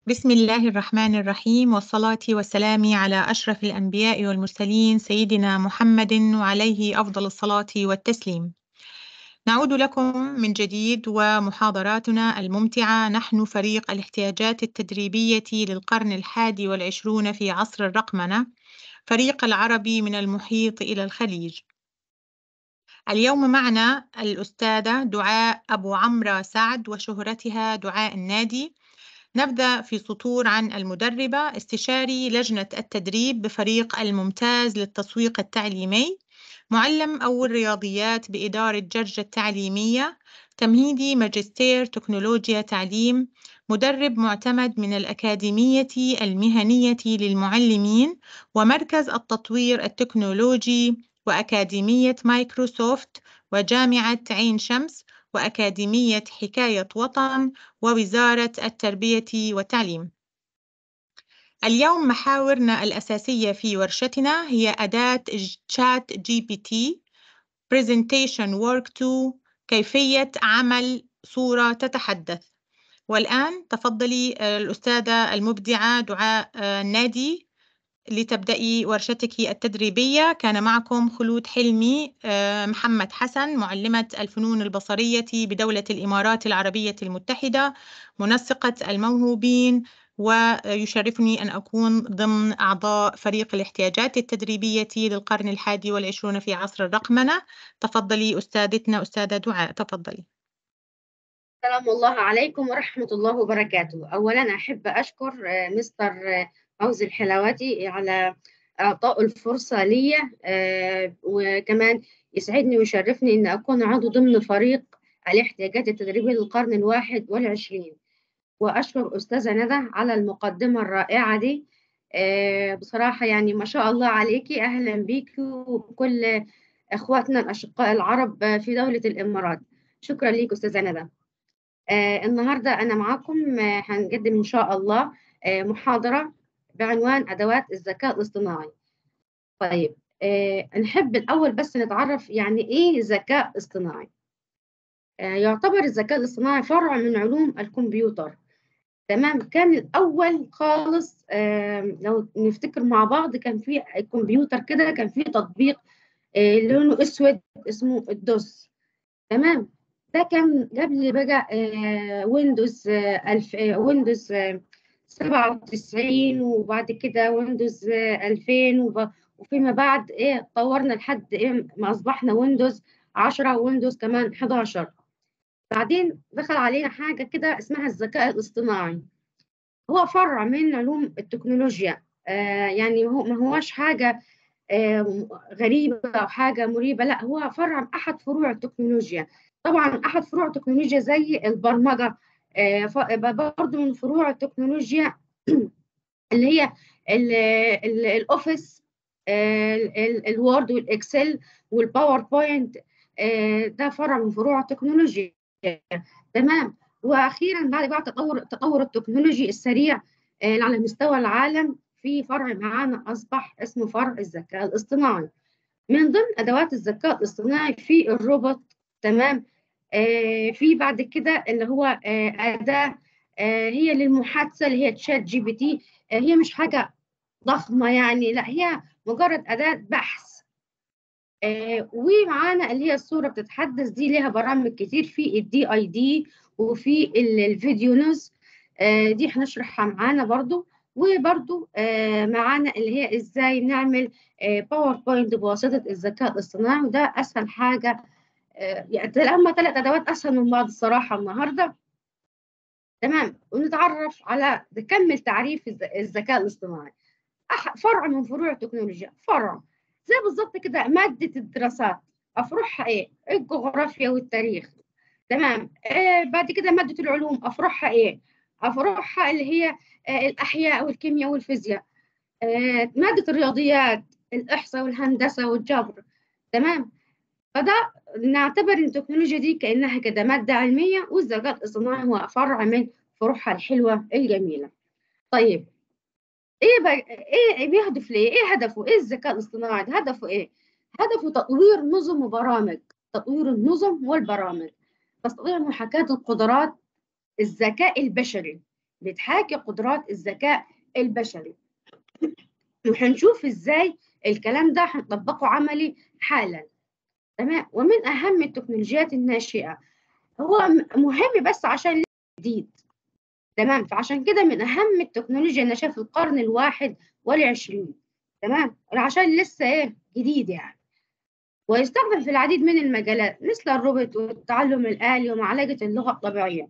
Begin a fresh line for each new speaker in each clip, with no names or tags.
بسم الله الرحمن الرحيم والصلاة والسلام على أشرف الأنبياء والمرسلين سيدنا محمد وعليه أفضل الصلاة والتسليم. نعود لكم من جديد ومحاضراتنا الممتعة نحن فريق الاحتياجات التدريبية للقرن الحادي والعشرون في عصر الرقمنة فريق العربي من المحيط إلى الخليج. اليوم معنا الأستاذة دعاء أبو عمرو سعد وشهرتها دعاء النادي نبدأ في سطور عن المدربة استشاري لجنة التدريب بفريق الممتاز للتسويق التعليمي معلم أول رياضيات بإدارة جرجة التعليمية تمهيدي ماجستير تكنولوجيا تعليم مدرب معتمد من الأكاديمية المهنية للمعلمين ومركز التطوير التكنولوجي وأكاديمية مايكروسوفت وجامعة عين شمس وأكاديمية حكاية وطن ووزارة التربية والتعليم. اليوم محاورنا الأساسية في ورشتنا هي أداة شات جي بي تي Presentation Work 2 كيفية عمل صورة تتحدث والآن تفضلي الأستاذة المبدعة دعاء النادي لتبدأي ورشتك التدريبية كان معكم خلود حلمي محمد حسن معلمة الفنون البصرية بدولة الإمارات العربية المتحدة منسقة الموهوبين ويشرفني أن أكون ضمن أعضاء فريق الاحتياجات التدريبية للقرن الحادي والعشرون في عصر الرقمنة تفضلي أستاذتنا أستاذة دعاء تفضلي
السلام الله عليكم ورحمة الله وبركاته أولا أحب أشكر مستر فوزي الحلاوتي على إعطاء الفرصة لي وكمان يسعدني ويشرفني أن أكون عضو ضمن فريق الاحتياجات التدريبية للقرن الواحد والعشرين وأشكر أستاذة ندى على المقدمة الرائعة دي بصراحة يعني ما شاء الله عليكي أهلا بيكي وكل إخواتنا الأشقاء العرب في دولة الإمارات شكرا ليك أستاذة ندى النهاردة أنا معاكم هنقدم إن شاء الله محاضرة بعنوان أدوات الذكاء الاصطناعي طيب آه نحب الأول بس نتعرف يعني إيه ذكاء اصطناعي آه يعتبر الذكاء الاصطناعي فرع من علوم الكمبيوتر تمام كان الأول خالص آه لو نفتكر مع بعض كان في الكمبيوتر كده كان في تطبيق آه لونه أسود اسمه الدوس تمام ده كان قبل بقى آه ويندوز آه الف آه ويندوز آه 97 وبعد كده ويندوز 2000 وفيما بعد ايه طورنا لحد ايه ما اصبحنا ويندوز 10 ويندوز كمان 11 بعدين دخل علينا حاجه كده اسمها الذكاء الاصطناعي هو فرع من علوم التكنولوجيا آه يعني هو ما هوش حاجه آه غريبه او حاجه مريبه لا هو فرع احد فروع التكنولوجيا طبعا احد فروع التكنولوجيا زي البرمجه برضه من فروع التكنولوجيا اللي هي الاوفيس الوورد والاكسل والباوربوينت ده فرع من فروع التكنولوجيا تمام واخيرا بعد بقى تطور التطور التكنولوجي السريع على مستوى العالم في فرع معانا اصبح اسمه فرع الذكاء الاصطناعي من ضمن ادوات الذكاء الاصطناعي في الروبوت تمام آه في بعد كده اللي هو آه أداة آه هي للمحادثة اللي هي تشات جي بي تي هي مش حاجة ضخمة يعني لا هي مجرد أداة بحث ومعانا اللي هي الصورة بتتحدث دي ليها برامج كتير في الدي اي دي وفي الفيديو نوز دي هنشرحها معانا برضو وبرضو معانا اللي هي ازاي نعمل باوربوينت بواسطة الذكاء الاصطناعي وده أسهل حاجة يعني هم ثلاث ادوات اسهل من بعض الصراحه النهارده تمام ونتعرف على نكمل تعريف الذكاء الاصطناعي فرع من فروع التكنولوجيا فرع زي بالظبط كده ماده الدراسات افرعها ايه الجغرافيا والتاريخ تمام آه بعد كده ماده العلوم افرعها ايه افرعها اللي هي آه الاحياء والكيمياء والفيزياء آه ماده الرياضيات الاحصاء والهندسه والجبر تمام فده نعتبر ان التكنولوجيا دي كانها كده ماده علميه والذكاء الاصطناعي هو فرع من فروعها الحلوه الجميله. طيب ايه بقى ايه بيهدف ليه؟ ايه هدفه؟ ايه الذكاء الاصطناعي ده هدفه ايه؟ هدفه تطوير نظم وبرامج، تطوير النظم والبرامج، تستطيع محاكاة القدرات الذكاء البشري بتحاكي قدرات الذكاء البشري وهنشوف ازاي الكلام ده هنطبقه عملي حالا تمام ومن اهم التكنولوجيات الناشئه هو مهم بس عشان جديد تمام فعشان كده من اهم التكنولوجيا الناشئه في القرن الواحد والعشرين تمام عشان لسه ايه جديد يعني ويستخدم في العديد من المجالات مثل الروبوت والتعلم الآلي ومعالجة اللغة الطبيعية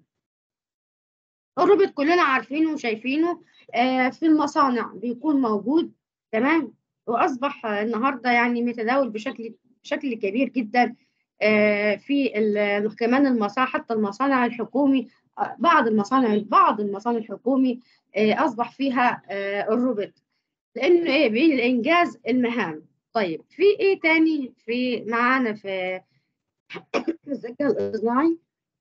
الروبوت كلنا عارفينه وشايفينه آه في المصانع بيكون موجود تمام وأصبح النهاردة يعني متداول بشكل بشكل كبير جدا آه في كمان المصانع حتى المصانع الحكومي بعض المصانع بعض المصانع الحكومي آه أصبح فيها آه الروبوت لأنه إيه بإنجاز المهام طيب في ايه تاني في معانا في الذكاء الاصطناعي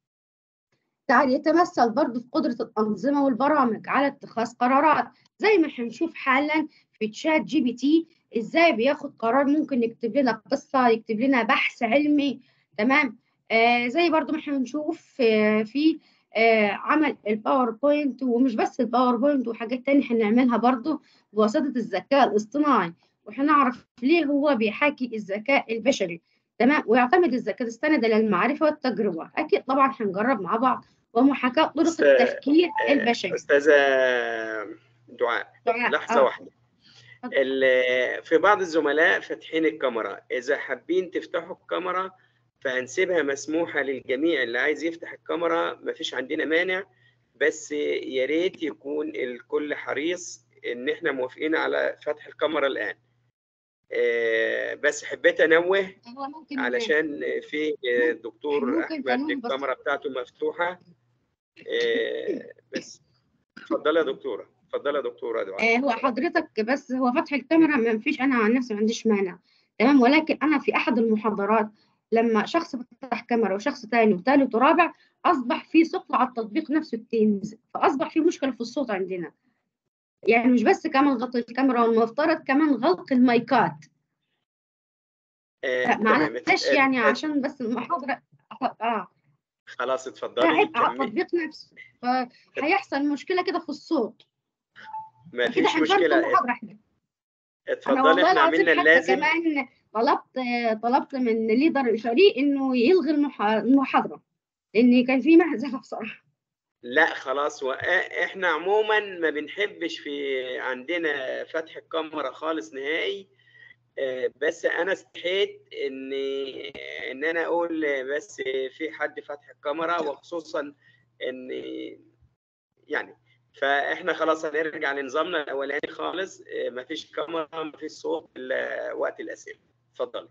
تعال يتمثل برضه في قدرة الأنظمة والبرامج على اتخاذ قرارات زي ما هنشوف حالا في تشات جي بي تي ازاي بياخد قرار ممكن يكتب لنا قصة يكتب لنا بحث علمي تمام آه زي برضه ما هنشوف آه في آه عمل الباوربوينت ومش بس الباوربوينت وحاجات تانية هنعملها برضه بواسطة الذكاء الاصطناعي وهنعرف ليه هو بيحاكي الذكاء البشري تمام ويعتمد الذكاء السند على المعرفة والتجربة أكيد طبعا هنجرب مع بعض ومحاكاة طرق
أست-
التفكير البشري
استاذه دعاء
دعاء،
لحظه
آه.
واحده ال- في بعض الزملاء فاتحين الكاميرا اذا حابين تفتحوا الكاميرا فهنسيبها مسموحه للجميع اللي عايز يفتح الكاميرا مفيش عندنا مانع بس يا ريت يكون الكل حريص ان احنا موافقين على فتح الكاميرا الان آه، بس حبيت انوه
هو ممكن
علشان في دكتور
ممكن
احمد
قانون بس-
الكاميرا بتاعته مفتوحه آه، بس اتفضلي يا دكتوره اتفضلي يا دكتوره دعاء
آه هو حضرتك بس هو فتح الكاميرا ما فيش أنا عن نفسي ما عنديش مانع تمام ولكن أنا في أحد المحاضرات لما شخص فتح كاميرا وشخص تاني وثالث ورابع أصبح في ثقل على التطبيق نفسه التيمز فأصبح في مشكلة في الصوت عندنا يعني مش بس كمان غلق الكاميرا والمفترض كمان غلق المايكات
آه،
لا،
تمام.
معلش يعني عشان بس المحاضرة اه
خلاص
ده
اتفضلي
عبء على
كملي
التطبيق نفسه فهيحصل مشكلة كده في الصوت
ما
كده
فيش
هنفرق
مشكله
المحاضرة احنا انا
اتفضلي
والله
احنا
العظيم
عملنا
حتى
اللازم
كمان طلبت طلبت من ليدر الفريق انه يلغي المح- المحاضرة لان كان في مهزلة بصراحة
لا خلاص احنا عموما ما بنحبش في عندنا فتح الكاميرا خالص نهائي آه، بس انا استحيت ان ان انا اقول بس في حد فتح الكاميرا وخصوصا ان يعني فاحنا خلاص هنرجع لنظامنا الاولاني خالص آه، مفيش كاميرا مفيش صوت إلا وقت الاسئله اتفضل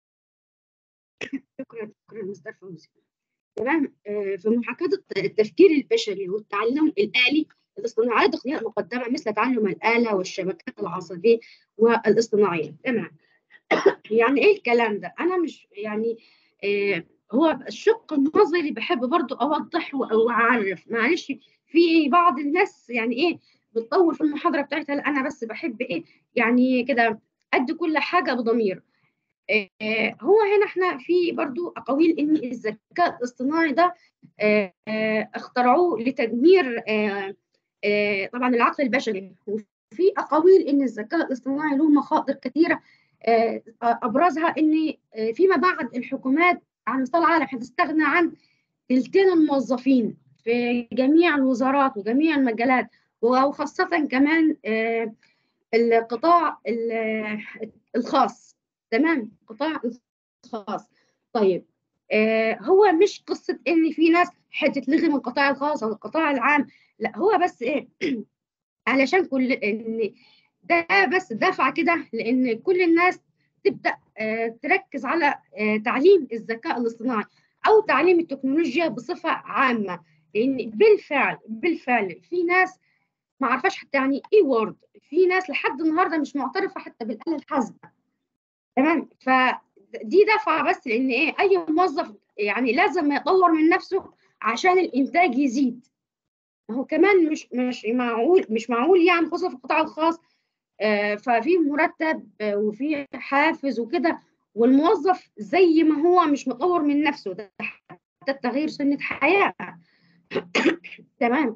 شكرا شكرا مستر فوزي تمام آه، في محاكاة الت- التفكير البشري والتعلم الآلي الاصطناعية تقنيات مقدمة مثل تعلم الآلة والشبكات العصبية والاصطناعية تمام يعني ايه الكلام ده انا مش يعني آه هو الشق النظري بحب برضو اوضح و- واعرف معلش في بعض الناس يعني ايه بتطول في المحاضرة بتاعتها لا انا بس بحب ايه يعني كده ادي كل حاجة بضمير آه، هو هنا احنا في برضو اقاويل ان الذكاء الاصطناعي ده آه، آه، اخترعوه لتدمير آه، آه، طبعا العقل البشري وفي اقاويل ان الذكاء الاصطناعي له مخاطر كثيره آه، ابرزها ان آه، فيما بعد الحكومات على مستوى العالم هتستغنى عن ثلثين الموظفين في جميع الوزارات وجميع المجالات وخاصه كمان آه، القطاع ال- الخاص تمام قطاع الخاص طيب آه هو مش قصة إن في ناس هتتلغي من القطاع الخاص أو القطاع العام لا هو بس إيه علشان كل إن ده بس دفعة كده لأن كل الناس تبدأ آه تركز على آه تعليم الذكاء الاصطناعي أو تعليم التكنولوجيا بصفة عامة لأن بالفعل بالفعل في ناس ما عرفاش حتى يعني ايه وورد في ناس لحد النهارده مش معترفه حتى بالاله الحاسبه تمام فدي دفعه بس لان ايه اي موظف يعني لازم يطور من نفسه عشان الانتاج يزيد ما هو كمان مش مش معقول مش معقول يعني خصوصا في القطاع الخاص آه ففي مرتب آه وفي حافز وكده والموظف زي ما هو مش مطور من نفسه ده حتى التغيير سنه حياه تمام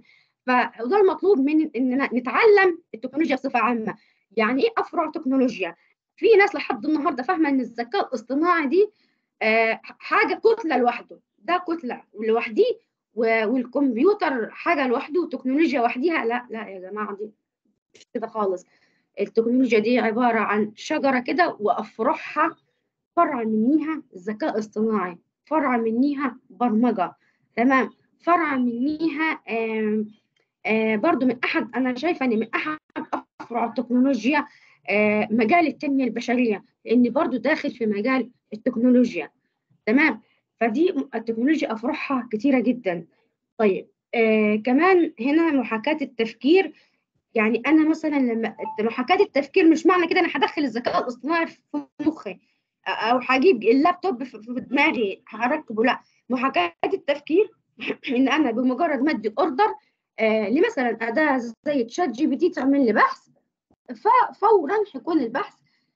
فده المطلوب من اننا نتعلم التكنولوجيا بصفه عامه يعني ايه افرع تكنولوجيا في ناس لحد النهارده فاهمه ان الذكاء الاصطناعي دي آه حاجه كتله لوحده ده كتله لوحدي والكمبيوتر حاجه لوحده وتكنولوجيا وحديها لا لا يا جماعه دي مش كده خالص التكنولوجيا دي عباره عن شجره كده وافرعها فرع منيها الذكاء الاصطناعي فرع منيها برمجه تمام فرع منيها آه آه برضو من احد انا شايفه ان من احد افرع التكنولوجيا آه مجال التنميه البشريه لان برضو داخل في مجال التكنولوجيا تمام فدي التكنولوجيا افرعها كتيره جدا طيب آه كمان هنا محاكاه التفكير يعني انا مثلا لما محاكاه التفكير مش معنى كده انا هدخل الذكاء الاصطناعي في مخي او هجيب اللابتوب في دماغي هركبه لا محاكاه التفكير ان انا بمجرد ما ادي اوردر آه لمثلا اداه زي تشات جي بي تي تعمل لي بحث ففورا هيكون البحث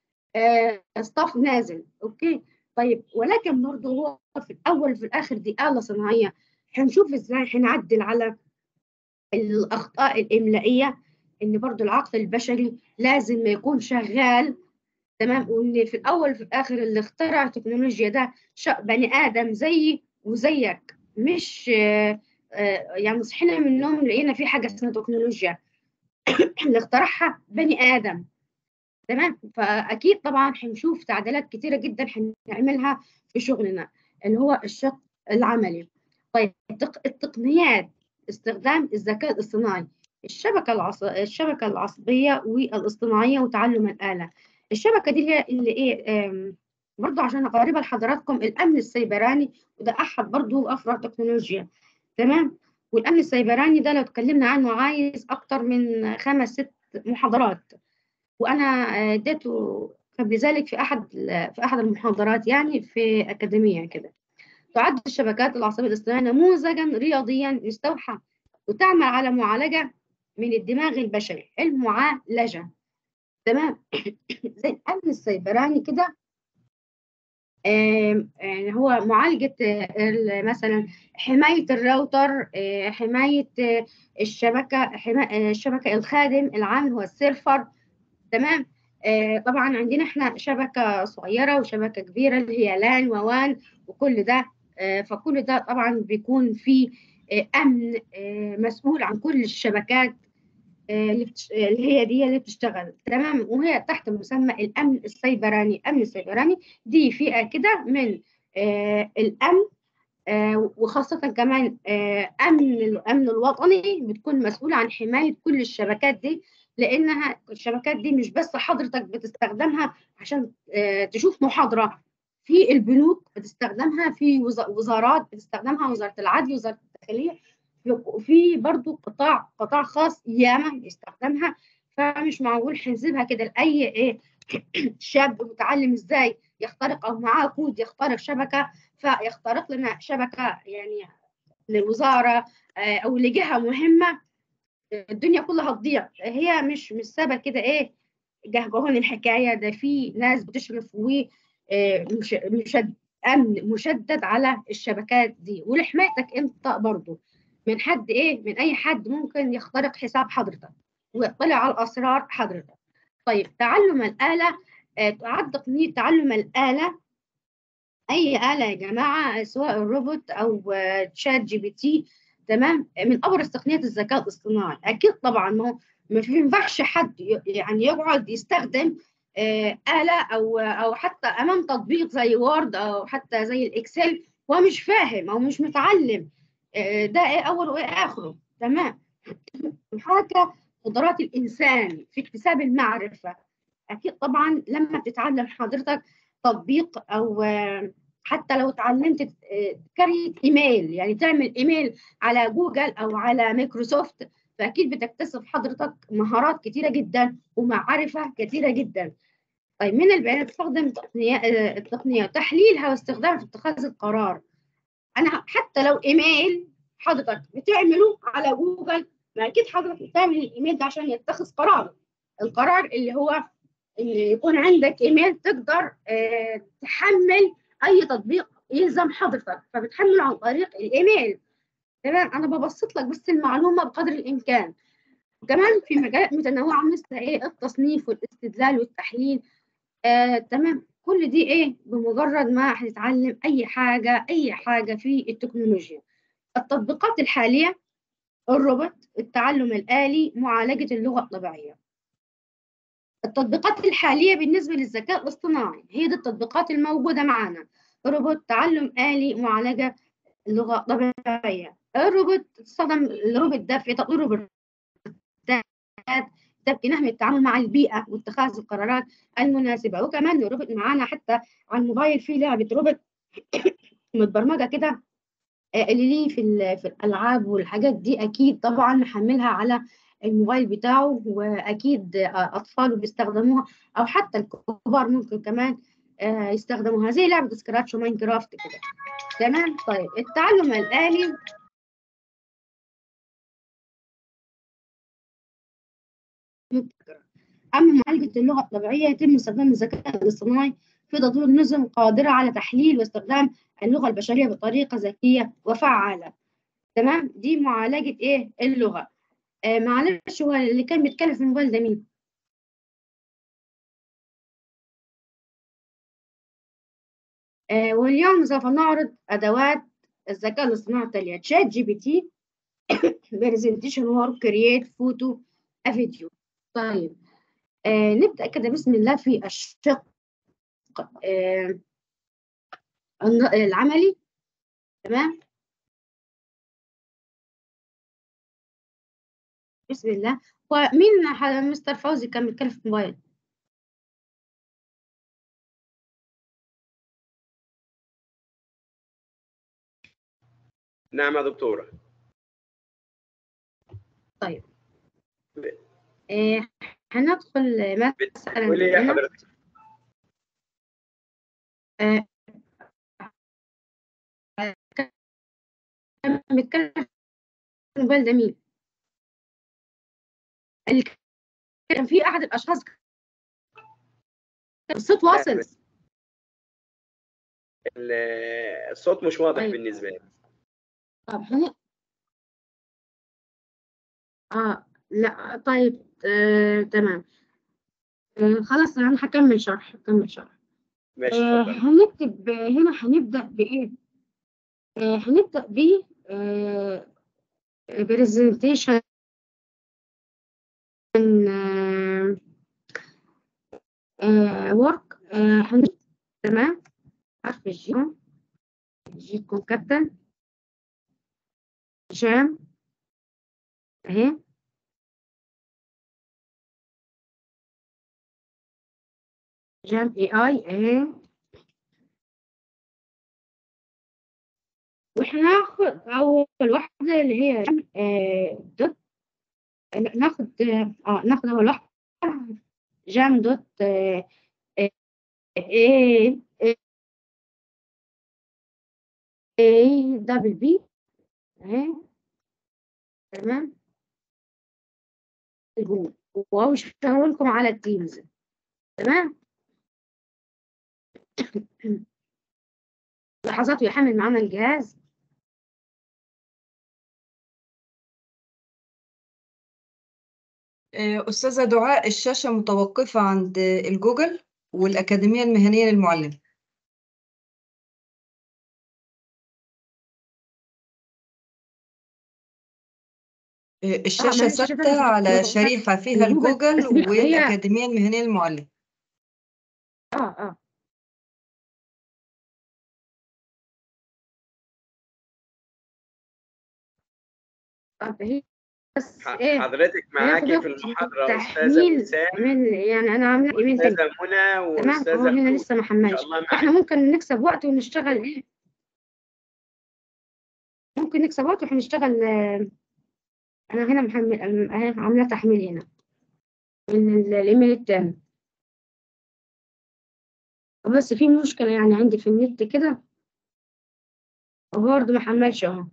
آه ستاف نازل اوكي طيب ولكن برضه هو في الاول وفي الاخر دي اله صناعيه هنشوف ازاي هنعدل على الاخطاء الاملائيه ان برضه العقل البشري لازم يكون شغال تمام وان في الاول وفي الاخر اللي اخترع التكنولوجيا ده بني ادم زيي وزيك مش آه آه يعني صحينا من النوم لقينا في حاجه اسمها تكنولوجيا اللي اخترعها بني ادم تمام فاكيد طبعا هنشوف تعديلات كتيره جدا هنعملها في شغلنا اللي هو الشق العملي طيب التقنيات استخدام الذكاء الاصطناعي الشبكه العص... الشبكه العصبيه والاصطناعيه وتعلم الاله الشبكه دي هي اللي ايه برضه عشان اقربها لحضراتكم الامن السيبراني وده احد برضه افرع تكنولوجيا تمام والامن السيبراني ده لو اتكلمنا عنه عايز اكتر من خمس ست محاضرات وانا اديته قبل ذلك في احد في احد المحاضرات يعني في اكاديميه كده تعد الشبكات العصبيه الاصطناعيه نموذجا رياضيا يستوحى وتعمل على معالجه من الدماغ البشري المعالجه تمام زي الامن السيبراني كده يعني هو معالجة مثلا حماية الراوتر حماية الشبكة الشبكة الخادم العام هو السيرفر تمام طبعا عندنا احنا شبكة صغيرة وشبكة كبيرة اللي هي لان ووان وكل ده فكل ده طبعا بيكون في أمن مسؤول عن كل الشبكات اللي هي دي اللي بتشتغل تمام وهي تحت مسمى الامن السيبراني الامن السيبراني دي فئه كده من آه الامن آه وخاصه كمان آه امن الامن الوطني بتكون مسؤوله عن حمايه كل الشبكات دي لانها الشبكات دي مش بس حضرتك بتستخدمها عشان آه تشوف محاضره في البنوك بتستخدمها في وزارات بتستخدمها وزاره العدل وزاره الداخليه وفي برضو قطاع قطاع خاص ياما بيستخدمها فمش معقول هنسيبها كده لاي ايه شاب متعلم ازاي يخترق او معاه كود يخترق شبكه فيخترق لنا شبكه يعني للوزاره او لجهه مهمه الدنيا كلها هتضيع هي مش مش سابه كده ايه جهجهون الحكايه ده في ناس بتشرف و مش مشد امن مشدد على الشبكات دي ولحمايتك انت برضه من حد ايه من اي حد ممكن يخترق حساب حضرتك ويطلع على الاسرار حضرتك طيب تعلم الاله تعد تقنيه تعلم الاله اي اله يا جماعه سواء الروبوت او تشات جي بي تي تمام من ابرز تقنيات الذكاء الاصطناعي اكيد طبعا ما ما ينفعش حد يعني يقعد يستخدم آلة أو أو حتى أمام تطبيق زي وورد أو حتى زي الإكسل هو مش فاهم أو مش متعلم ده إيه أوله وإيه آخره تمام محاكاة قدرات الإنسان في اكتساب المعرفة أكيد طبعا لما بتتعلم حضرتك تطبيق أو حتى لو اتعلمت كريت إيميل يعني تعمل إيميل على جوجل أو على مايكروسوفت فاكيد بتكتسب حضرتك مهارات كتيره جدا ومعرفه كتيره جدا طيب من البيانات تستخدم تقنية التقنيه تحليلها واستخدامها في اتخاذ القرار انا حتى لو ايميل حضرتك بتعمله على جوجل ما اكيد حضرتك بتعمل الايميل ده عشان يتخذ قرار القرار اللي هو ان يكون عندك ايميل تقدر اه تحمل اي تطبيق يلزم حضرتك فبتحمله عن طريق الايميل تمام انا ببسط لك بس المعلومه بقدر الامكان وكمان في مجالات متنوعه مثل ايه التصنيف والاستدلال والتحليل آه، تمام كل دي ايه بمجرد ما هتتعلم اي حاجه اي حاجه في التكنولوجيا التطبيقات الحاليه الروبوت التعلم الآلي معالجة اللغة الطبيعية التطبيقات الحالية بالنسبة للذكاء الاصطناعي هي دي التطبيقات الموجودة معانا روبوت تعلم آلي معالجة اللغة الطبيعية الروبوت استخدم الروبوت ده في تطوير الروبوتات نهم التعامل مع البيئة واتخاذ القرارات المناسبة وكمان الروبوت معانا حتى على الموبايل في لعبة روبوت متبرمجة كده اللي ليه في في الالعاب والحاجات دي اكيد طبعا محملها على الموبايل بتاعه واكيد اطفاله بيستخدموها او حتى الكبار ممكن كمان يستخدموها زي لعبه سكراتش وماينكرافت كده تمام طيب التعلم الالي اما معالجه اللغه الطبيعيه يتم استخدام الذكاء الاصطناعي في تطوير نظم قادره على تحليل واستخدام اللغة البشرية بطريقة ذكية وفعالة تمام دي معالجة ايه اللغة آه معلش هو اللي كان بيتكلم في الموبايل ده مين آه واليوم سوف نعرض أدوات الذكاء الاصطناعي التالية تشات جي بي تي برزنتيشن وورك كرييت فوتو فيديو طيب آه نبدأ كده بسم الله في الشق آه العملي تمام بسم الله ومين مستر فوزي كان بيتكلم في الموبايل
نعم يا دكتورة
طيب آه هندخل مثلا
قولي يا حضرتك
آه كان بيتكلم في الموبايل ده مين؟ اللي كان في احد الاشخاص الصوت واصل
الصوت مش واضح
طيب.
بالنسبة لي
طب هنا اه لا طيب آه تمام آه خلاص انا هكمل شرح هكمل شرح
ماشي
آه
اتفضل
هنكتب هنا هنبدأ بإيه؟ آه هنبدأ ب برزنتيشن ورك تمام حرف الجي جي تكون كابتن جام اهي جام اي اي اهي وهناخد اول واحده اللي هي جام آه دوت ناخد اه ناخد اول واحده جام دوت آه اي اي دبل بي اهي تمام واو شغال لكم على التيمز تمام لحظات ويحمل معانا الجهاز
أستاذة دعاء الشاشة متوقفة عند الجوجل والأكاديمية المهنية للمعلم الشاشة
معلش،
ثابتة
شايفة
على
متوقفة.
شريحة فيها
الجوجل
الجوجل
تسبيح. هي-
والأكاديمية المهنية للمعلم
اه اه طب هي بس
ح-
ايه
حضرتك معاكي
هياخد
في
وقت
المحاضرة أستاذة
تحميل
وسام
من يعني انا عامله ايميل تاني
وأستاذة منى
تمام هو
وأستاذة
هنا
خلود
لسه ما
إن
حملش
شاء الله معاك
احنا ممكن نكسب وقت ونشتغل ايه ممكن نكسب وقت وهنشتغل آه، انا هنا محمل اهي عامله تحميل هنا من ال- الايميل التاني بس في مشكله يعني عندي في النت كده وبرضه ما حملش اهو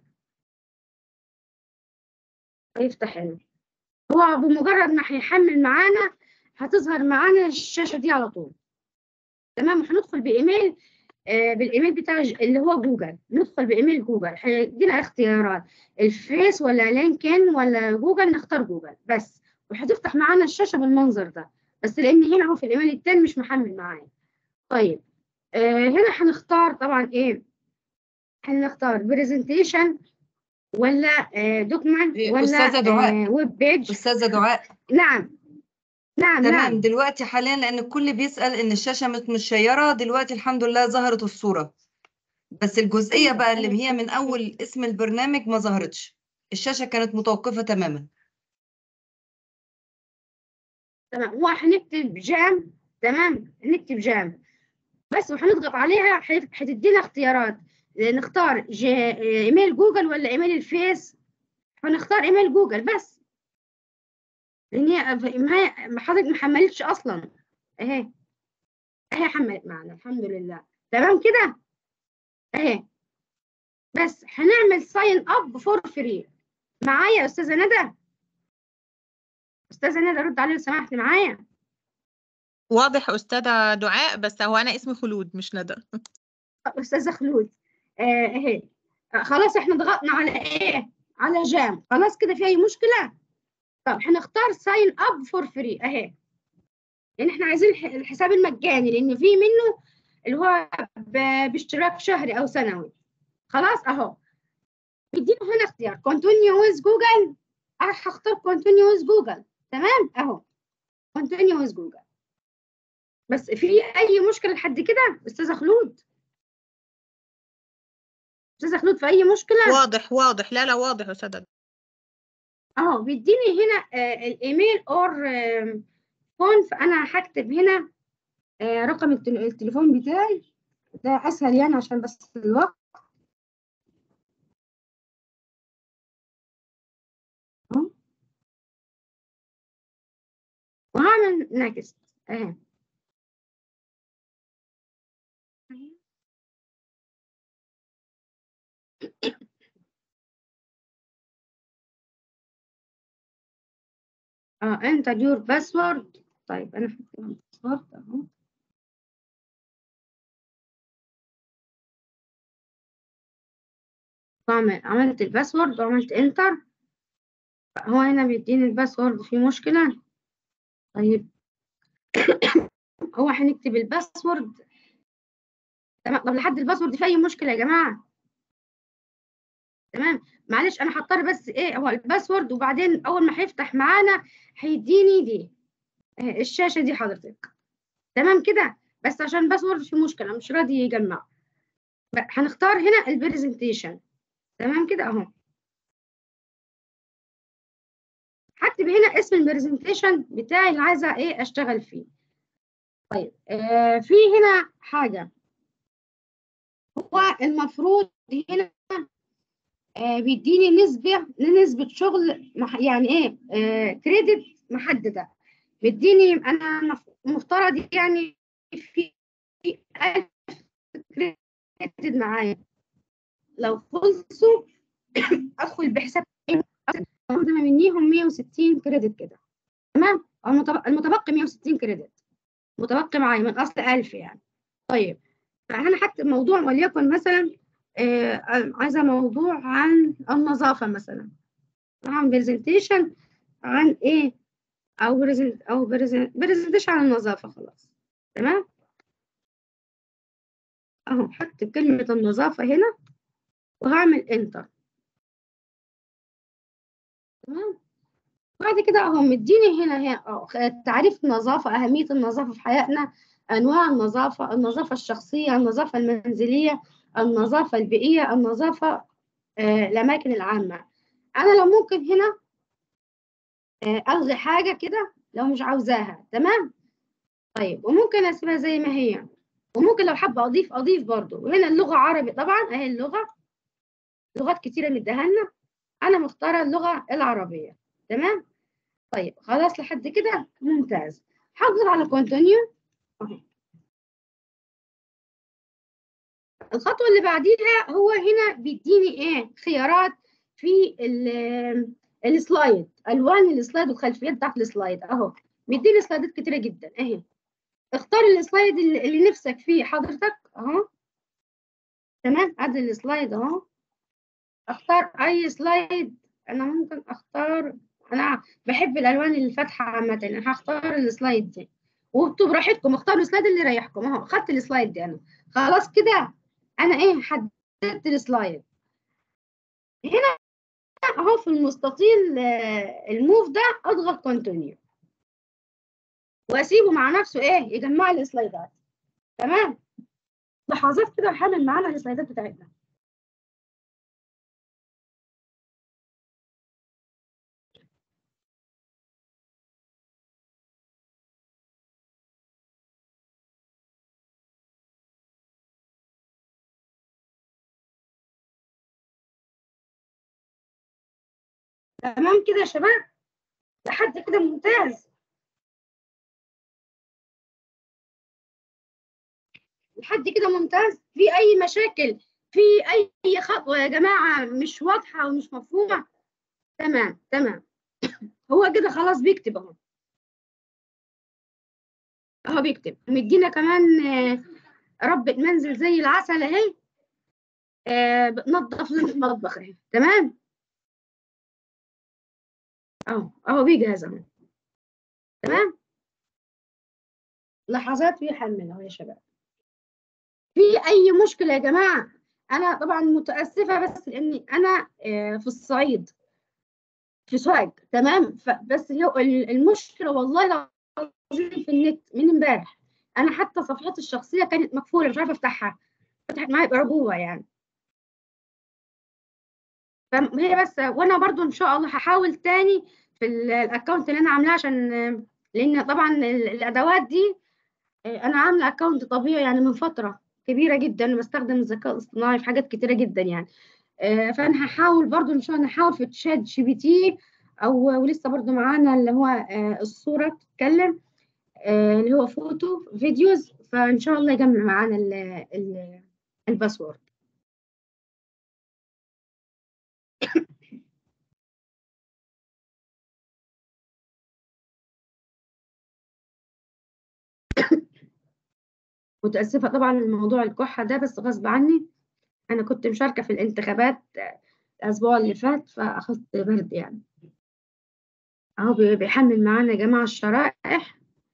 هيفتح هنا هو بمجرد ما هيحمل معانا هتظهر معانا الشاشة دي على طول تمام هندخل بإيميل آه، بالايميل بتاع ج- اللي هو جوجل ندخل بايميل جوجل هيدينا اختيارات الفيس ولا لينكن ولا جوجل نختار جوجل بس وهتفتح معانا الشاشه بالمنظر ده بس لان هنا هو في الايميل التاني مش محمل معايا طيب آه هنا هنختار طبعا ايه هنختار برزنتيشن ولا دوكمنت
إيه،
ولا
أستاذة دعاء.
ويب بيج
أستاذة دعاء
نعم نعم
تمام
نعم
دلوقتي حاليا لأن الكل بيسأل إن الشاشة مت- متشيرة دلوقتي الحمد لله ظهرت الصورة بس الجزئية بقى اللي هي من أول اسم البرنامج ما ظهرتش الشاشة كانت متوقفة تماما
تمام هو هنكتب جام تمام نكتب جام بس وهنضغط عليها هيف- هتدينا اختيارات نختار جي... ايميل جوجل ولا ايميل الفيس هنختار ايميل جوجل بس لان هي ما هي ما حضرتك ما حملتش اصلا اهي اهي حملت معنا الحمد لله تمام كده اهي بس هنعمل ساين اب فور فري معايا يا استاذه ندى استاذه ندى رد علي لو سمحت معايا
واضح أستاذة دعاء بس هو أنا اسمي خلود مش ندى
استاذه خلود آه، اهي آه، خلاص احنا ضغطنا على ايه على جام خلاص كده في اي مشكله طب هنختار ساين اب فور فري اهي لان احنا عايزين الح- الحساب المجاني لان في منه اللي هو ب- باشتراك شهري او سنوي خلاص اهو بيدينا هنا اختيار كونتينيو ويز جوجل هختار كونتينيو ويز جوجل تمام اهو كونتينيو ويز جوجل بس في اي مشكله لحد كده استاذه خلود استاذه خلود في اي مشكله
واضح واضح لا لا واضح يا أستاذة
اهو بيديني هنا آه الايميل اور فون فانا هكتب هنا آه رقم التل- التليفون بتاعي ده اسهل يعني عشان بس الوقت أهو. وهعمل نكست اهي اه انتر يور باسورد طيب انا هكتب الباسورد اهو وعمل- عملت الباسورد وعملت انتر هو هنا بيديني الباسورد في مشكلة طيب هو هنكتب الباسورد تمام طب لحد الباسورد في اي مشكلة يا جماعة تمام معلش انا هضطر بس ايه هو الباسورد وبعدين اول ما هيفتح معانا هيديني دي آه، الشاشة دي حضرتك تمام كده بس عشان الباسورد في مشكلة مش راضي يجمع ب- هنختار هنا البرزنتيشن تمام كده اهو هكتب هنا اسم البرزنتيشن بتاعي اللي عايزة ايه اشتغل فيه طيب آه في هنا حاجة هو المفروض هنا آه بيديني نسبة نسبة شغل مح يعني ايه آه كريدت محددة بيديني انا مف- مفترض يعني في 1000 كريدت معايا لو خلصوا ادخل بحساب واخدة منيهم 160 كريدت كده تمام المتبقي, المتبقي 160 كريدت متبقي معايا من اصل 1000 يعني طيب فانا هكتب موضوع وليكن مثلا آه عايزه موضوع عن النظافه مثلا عن برزنتيشن عن ايه او برزنت او برزنتيشن عن النظافه خلاص تمام اهو هكتب كلمه النظافه هنا وهعمل انتر تمام بعد كده اهو مديني هنا هي اه تعريف النظافة أهمية النظافة في حياتنا أنواع النظافة النظافة الشخصية النظافة المنزلية النظافة البيئية النظافة آه الأماكن العامة أنا لو ممكن هنا آه ألغي حاجة كده لو مش عاوزاها تمام طيب وممكن أسيبها زي ما هي وممكن لو حابة أضيف أضيف برضو وهنا اللغة عربي طبعا أهي اللغة لغات كتيرة مديها لنا أنا مختارة اللغة العربية تمام طيب خلاص لحد كده ممتاز هضغط على كونتينيو الخطوة اللي بعديها هو هنا بيديني ايه خيارات في ال- السلايد الوان السلايد والخلفيات بتاعت السلايد اهو بيديني سلايدات كتيرة جدا اهي اختار السلايد اللي اللي نفسك فيه حضرتك اهو تمام ادي السلايد اهو اختار اي سلايد انا ممكن اختار انا بحب الالوان الفاتحه عامه انا هختار السلايد دي وانتوا براحتكم اختاروا السلايد اللي يريحكم اهو خدت السلايد دي انا خلاص كده انا ايه حددت السلايد هنا اهو في المستطيل آه، الموف ده اضغط كونتينيو واسيبه مع نفسه ايه يجمع لي السلايدات تمام لحظات كده وحامل معانا السلايدات بتاعتنا تمام كده يا شباب لحد كده ممتاز لحد كده ممتاز في اي مشاكل في اي خطوه يا جماعه مش واضحه ومش مفهومه تمام تمام هو كده خلاص بيكتب اهو اهو بيكتب مدينا كمان آه، ربة منزل زي العسل اهي آه، بتنظف لنا المطبخ اهي تمام اهو اهو بيجهز اهو تمام لحظات بيحمل اهو يا شباب في اي مشكله يا جماعه انا طبعا متاسفه بس لاني انا آه، في الصعيد في سوهاج تمام فبس هي ال- المشكله والله العظيم في النت من امبارح انا حتى صفحتي الشخصيه كانت مقفوله مش عارفه افتحها فتحت معايا بأعجوبة يعني فهي بس وانا برضو ان شاء الله هحاول تاني في ال- الاكونت اللي انا عاملاه عشان لان طبعا ال- الادوات دي آه، انا عامله اكونت طبيعي يعني من فتره كبيره جدا بستخدم الذكاء الاصطناعي في حاجات كتيره جدا يعني آه، فانا هحاول برضو ان شاء الله نحاول في تشات جي بي تي او ولسه برضو معانا اللي هو آه، الصوره تتكلم آه، اللي هو فوتو فيديوز فان شاء الله يجمع معانا ال- ال- الباسورد متأسفة طبعا الموضوع الكحة ده بس غصب عني أنا كنت مشاركة في الانتخابات آه، الأسبوع اللي فات فأخذت برد يعني أهو بي- بيحمل معانا يا جماعة الشرائح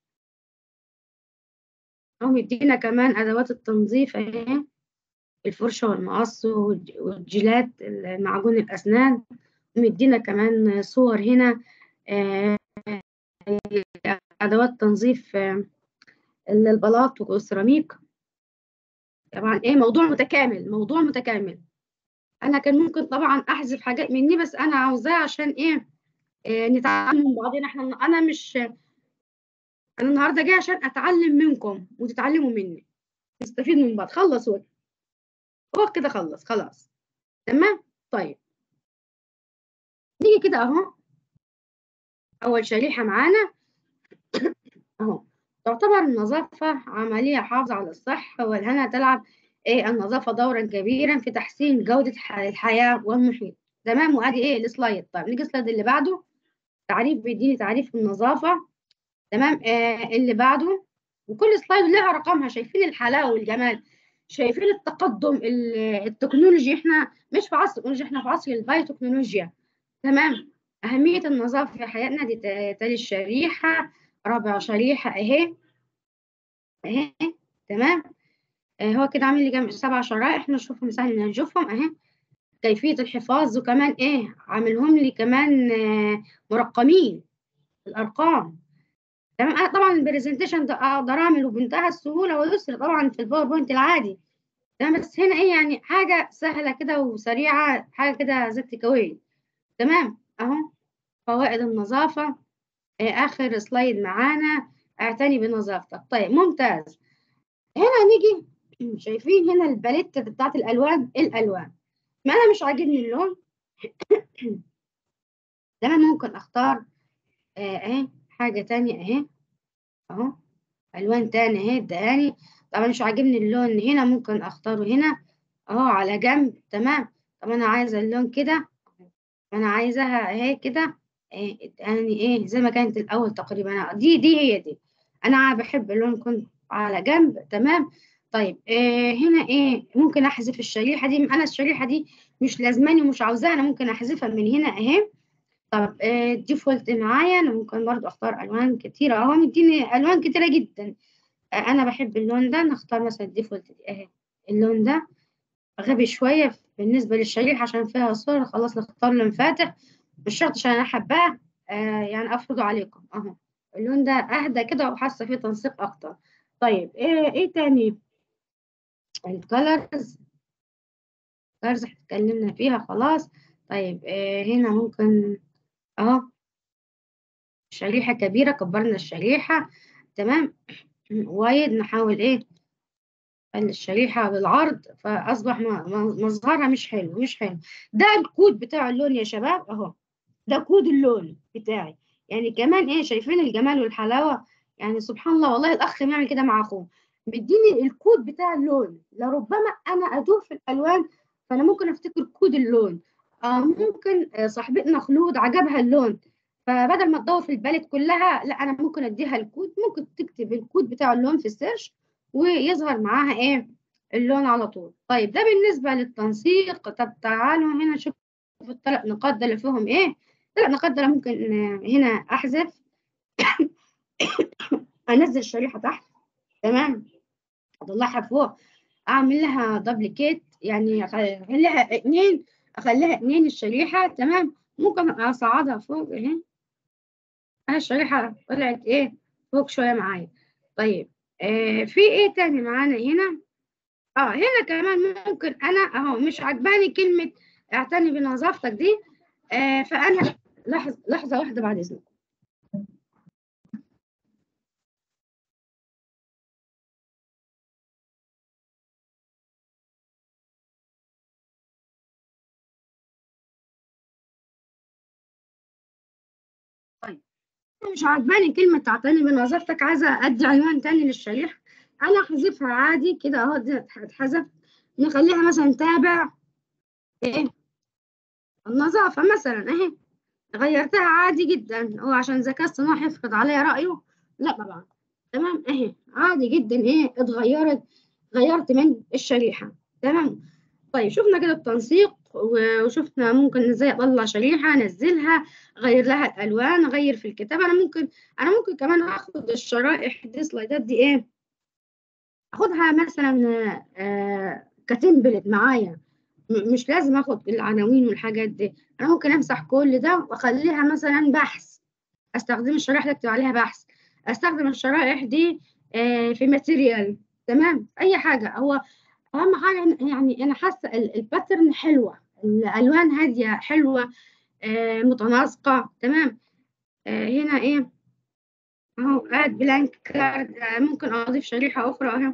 أهو مدينا كمان أدوات التنظيف أهي الفرشة والمقص والج- والجيلات معجون الأسنان مدينا كمان صور هنا آه، أدوات تنظيف آه، البلاط والسيراميك طبعا إيه موضوع متكامل موضوع متكامل أنا كان ممكن طبعا أحذف حاجات مني بس أنا عاوزاه عشان إيه آه، نتعلم من بعضنا احنا انا مش انا النهارده جاي عشان اتعلم منكم وتتعلموا مني نستفيد من بعض خلص هو هو كده خلص خلاص تمام طيب نيجي كده اهو اول شريحه معانا اهو تعتبر النظافه عمليه حافظه على الصحه والهنا تلعب ايه النظافه دورا كبيرا في تحسين جوده ح- الحياه والمحيط تمام وادي ايه السلايد طيب نيجي السلايد اللي بعده تعريف بيديني تعريف النظافه تمام آه اللي بعده وكل سلايد لها رقمها شايفين الحلاوه والجمال شايفين التقدم ال- التكنولوجي احنا مش في عصر التكنولوجيا احنا في عصر البايوتكنولوجيا تمام أهمية النظافة في حياتنا دي تا- تالي الشريحة رابع شريحة أهي أهي تمام آه هو كده عامل لي جنب سبع شرائح نشوفهم سهل إن نشوفهم أهي كيفية الحفاظ وكمان إيه عاملهم لي كمان آه مرقمين الأرقام تمام أنا طبعا البرزنتيشن ده أقدر أعمله بمنتهى السهولة واليسر طبعا في الباوربوينت العادي تمام بس هنا إيه يعني حاجة سهلة كده وسريعة حاجة كده ذات كوين تمام أهو فوائد النظافة آه، آخر سلايد معانا اعتني بنظافتك طيب ممتاز هنا نيجي شايفين هنا الباليت بتاعت الألوان الألوان ما أنا مش عاجبني اللون ده أنا ممكن أختار آه، أهي حاجة تانية أهي أهو ألوان تانية أهي ادهاني طبعا مش عاجبني اللون هنا ممكن أختاره هنا أهو على جنب تمام طب أنا عايزة اللون كده أنا عايزاها أهي كده إيه يعني إيه زي ما كانت الأول تقريبا دي دي هي دي أنا بحب اللون يكون على جنب تمام طيب آه هنا ايه ممكن احذف الشريحه دي انا الشريحه دي مش لازماني ومش عاوزاها انا ممكن احذفها من هنا اهي طب آه الديفولت معايا انا ممكن برضو اختار الوان كتيره اهو مديني الوان كتيره جدا آه انا بحب اللون ده نختار مثلا الديفولت دي اهي اللون ده غبي شويه بالنسبه للشريحه عشان فيها صور خلاص نختار لون فاتح مش شرط عشان انا حباه آه يعني افرضه عليكم اهو اللون ده اهدى كده وحاسه فيه تنسيق اكتر طيب ايه ايه تاني الكالرز كالرز احنا اتكلمنا فيها خلاص طيب إيه هنا ممكن اهو شريحة كبيرة كبرنا الشريحة تمام وايد نحاول ايه نخلي الشريحة بالعرض فأصبح مظهرها مش حلو مش حلو ده الكود بتاع اللون يا شباب اهو ده كود اللون بتاعي يعني كمان ايه شايفين الجمال والحلاوة يعني سبحان الله والله الأخ بيعمل كده مع أخوه مديني الكود بتاع اللون لربما انا ادوب في الالوان فانا ممكن افتكر كود اللون آه ممكن آه صاحبتنا خلود عجبها اللون فبدل ما تدور في الباليت كلها لا انا ممكن اديها الكود ممكن تكتب الكود بتاع اللون في السيرش ويظهر معاها ايه اللون على طول طيب ده بالنسبه للتنسيق طب تعالوا هنا نشوف الثلاث نقاط ده اللي فيهم ايه ثلاث نقاط ده ممكن هنا احذف انزل الشريحه تحت تمام اطلعها فوق اعمل لها دبليكيت يعني اخليها اتنين اخليها اتنين الشريحة تمام ممكن اصعدها فوق اهي اهي الشريحة طلعت ايه فوق شوية معايا طيب آه في ايه تاني معانا هنا اه هنا كمان ممكن انا اهو مش عجباني كلمة اعتني بنظافتك دي آه فانا لحظة لحظة واحدة بعد اذنك طيب مش عاجباني كلمة تعتني بنظافتك عايزة أدي عنوان تاني للشريحة أنا أحذفها عادي كده أهو دي اتحذف نخليها مثلا تابع إيه النظافة مثلا أهي غيرتها عادي جدا هو عشان ذكاء اصطناعي يفرض عليا رأيه لا طبعا تمام أهي عادي جدا إيه اتغيرت غيرت من الشريحة تمام طيب شفنا كده التنسيق وشفنا ممكن ازاي اطلع شريحه انزلها اغير لها الالوان اغير في الكتابه انا ممكن انا ممكن كمان اخد الشرائح دي سلايدات دي ايه اخدها مثلا آه كتمبلت معايا مش لازم اخد العناوين والحاجات دي انا ممكن امسح كل ده واخليها مثلا بحث استخدم الشرائح دي اكتب عليها بحث استخدم الشرائح دي آه في ماتيريال تمام اي حاجه هو اهم حاجه يعني انا حاسه الباترن حلوه الالوان هاديه حلوه آه متناسقه تمام آه هنا ايه اهو اد بلانك كارد آه ممكن اضيف شريحه اخرى اهي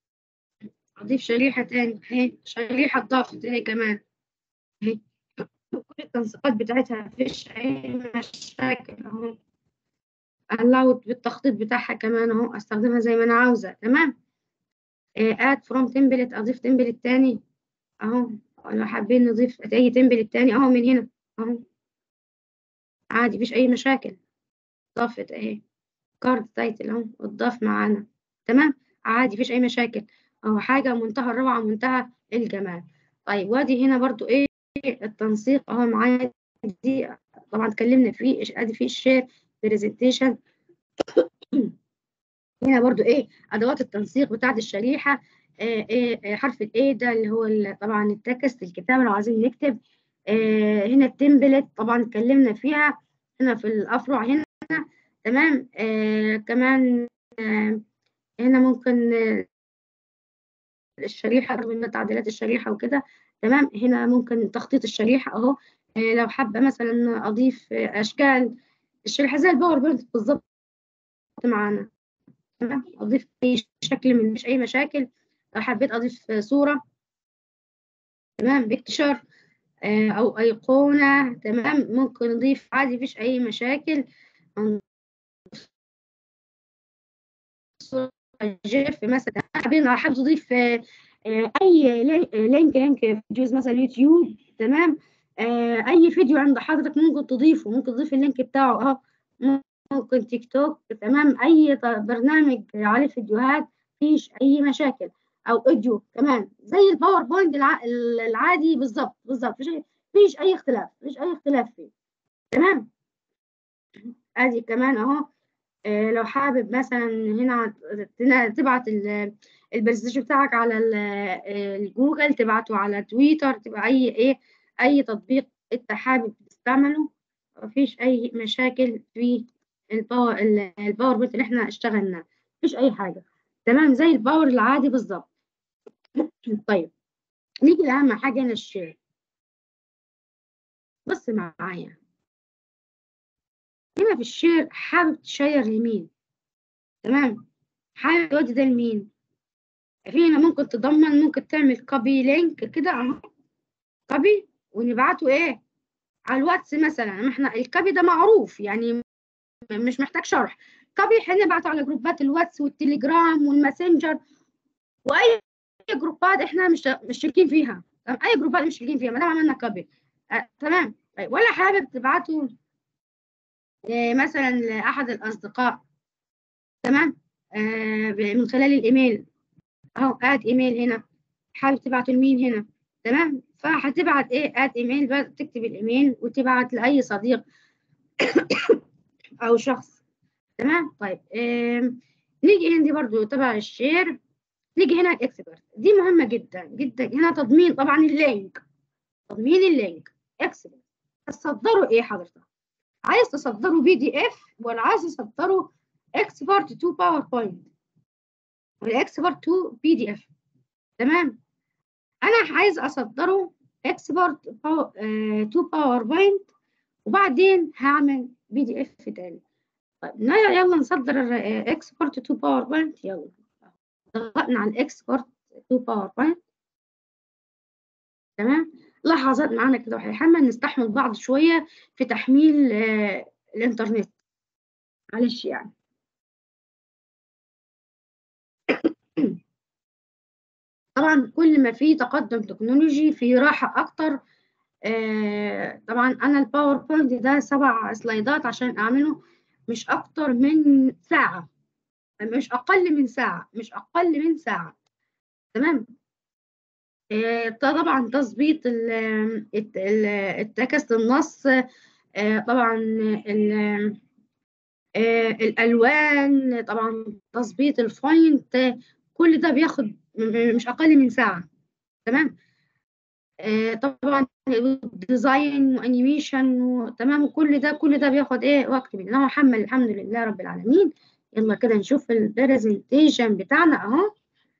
اضيف شريحه تاني اهي شريحه ضافت اهي كمان اهي كل التنسيقات بتاعتها مفيش اي مشاكل اهو allowed بالتخطيط بتاعها كمان اهو استخدمها زي ما انا عاوزه تمام اد فروم تمبلت اضيف تمبلت تاني اهو لو حابين نضيف اي تمبلت تاني اهو من هنا اهو عادي مفيش اي مشاكل ضافت اهي كارد تايتل اهو اتضاف معانا تمام عادي مفيش اي مشاكل اهو حاجه منتهى الروعه منتهى الجمال طيب وادي هنا برضو ايه التنسيق اهو معايا دي طبعا اتكلمنا فيه ادي فيه الشير برزنتيشن هنا برضو ايه ادوات التنسيق بتاعت الشريحه آه إيه حرف الاي ده اللي هو طبعا التكست الكتابه لو عايزين نكتب آه هنا التمبلت طبعا اتكلمنا فيها هنا في الافرع هنا تمام آه كمان آه هنا ممكن آه الشريحه من تعديلات الشريحه وكده تمام هنا ممكن تخطيط الشريحه اهو آه لو حابه مثلا اضيف آه اشكال الشريحه زي الباوربوينت بالظبط معانا تمام اضيف اي شكل من مش اي مشاكل لو حبيت اضيف صوره تمام بيكتشر او ايقونه تمام ممكن نضيف عادي مفيش اي مشاكل جيف مثلا حابين حابب تضيف اي لينك لينك فيديوز مثلا يوتيوب تمام اي فيديو عند حضرتك ممكن تضيفه ممكن تضيف اللينك بتاعه اهو ممكن تيك توك تمام اي برنامج عليه فيديوهات مفيش اي مشاكل او اوديو كمان زي الباوربوينت الع... العادي بالظبط بالظبط مفيش مفيش اي اختلاف مفيش اي اختلاف فيه تمام ادي كمان اهو آه، لو حابب مثلا هنا تنا- تبعت ال- البرزنتيشن بتاعك على ال- آه، الجوجل تبعته على تويتر تبقى اي ايه اي تطبيق انت حابب تستعمله مفيش اي مشاكل في الباور ال- الباوربوينت اللي احنا اشتغلنا مفيش اي حاجه تمام زي الباور العادي بالظبط طيب نيجي لاهم حاجه هنا الشير بص معايا هنا في الشير حابب تشير لمين تمام حابب تودي ده لمين في هنا ممكن تضمن ممكن تعمل كوبي لينك كده اهو كوبي ونبعته ايه على الواتس مثلا ما احنا الكوبي ده معروف يعني م- مش محتاج شرح كوبي احنا نبعته على جروبات الواتس والتليجرام والماسنجر واي جروبات احنا مش مشتركين فيها تمام؟ اي جروبات مشتركين فيها ما دام عملنا كوبي آه تمام طيب ولا حابب تبعته آه مثلا لاحد الاصدقاء تمام آه ب- من خلال الايميل اهو اد ايميل هنا حابب تبعته لمين هنا تمام فهتبعت ايه اد ايميل بقى تكتب الايميل وتبعت لاي صديق او شخص تمام طيب آم، نيجي هنا دي برضو تبع الشير نيجي هنا الاكسبرت دي مهمه جدا جدا هنا تضمين طبعا اللينك تضمين اللينك اكسبرت تصدروا ايه حضرتك عايز تصدروا بي دي اف ولا عايز تصدروا اكسبورت تو باوربوينت والاكسبورت تو بي دي اف تمام انا عايز اصدره اكسبورت تو باوربوينت وبعدين هعمل بي دي اف تاني طيب نا- يلا نصدر اكسبورت تو باوربوينت يلا ضغطنا على الاكسبورت تو باوربوينت تمام لحظات معانا كده وهيحمل نستحمل بعض شويه في تحميل آه، الانترنت معلش يعني طبعا كل ما في تقدم تكنولوجي في راحه اكتر آه، طبعا انا الباوربوينت ده سبع سلايدات عشان اعمله مش اكتر من ساعه مش اقل من ساعه مش اقل من ساعه تمام آه، طبعا تظبيط ال- الت- ال- التكست النص آه، طبعا ال- آه، الالوان طبعا تظبيط الفونت آه، كل ده بياخد م- م- مش اقل من ساعه تمام آه، طبعا ديزاين وانيميشن وتمام وكل ده كل ده بياخد ايه وقت مننا انا محمل الحمد لله رب العالمين يلا كده نشوف البرزنتيشن بتاعنا اهو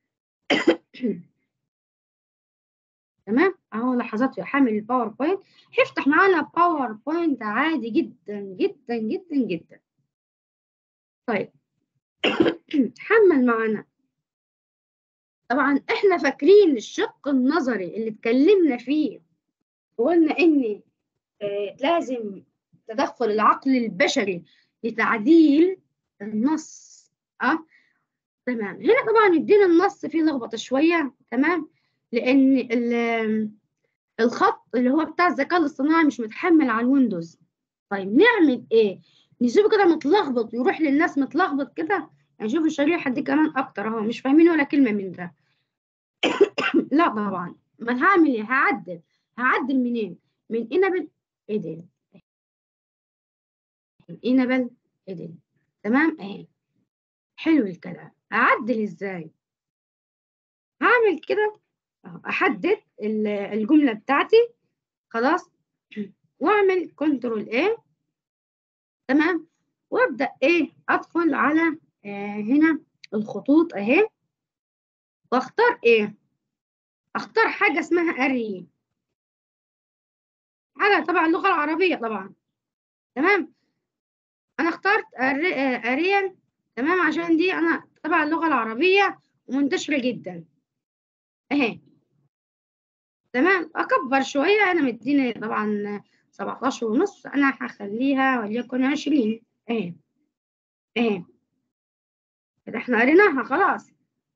تمام اهو لحظات في حامل الباوربوينت هيفتح معانا باوربوينت عادي جدا جدا جدا جدا طيب حمل معانا طبعا احنا فاكرين الشق النظري اللي اتكلمنا فيه وقلنا ان آه لازم تدخل العقل البشري لتعديل النص اه تمام هنا طبعا ادينا النص فيه لخبطه شويه تمام لان ال- الخط اللي هو بتاع الذكاء الاصطناعي مش متحمل على الويندوز طيب نعمل ايه نشوفه كده متلخبط ويروح للناس متلخبط كده يعني شوف الشريحه دي كمان اكتر اهو مش فاهمين ولا كلمه من ده لا طبعا ما هعمل ايه هعدل هعدل منين من انابل ايدين من انابل ايدين تمام اهي حلو الكلام اعدل ازاي هعمل كده أهو، احدد ال- الجمله بتاعتي خلاص واعمل كنترول ايه تمام وابدا ايه ادخل على آه هنا الخطوط اهي واختار ايه اختار حاجه اسمها اري حاجه تبع اللغه العربيه طبعا تمام انا اخترت أري- آه، اريال تمام عشان دي انا تبع اللغه العربيه ومنتشره جدا اهي تمام اكبر شويه انا مديني طبعا 17 ونص انا هخليها وليكن 20 اهي اهي كده احنا قريناها خلاص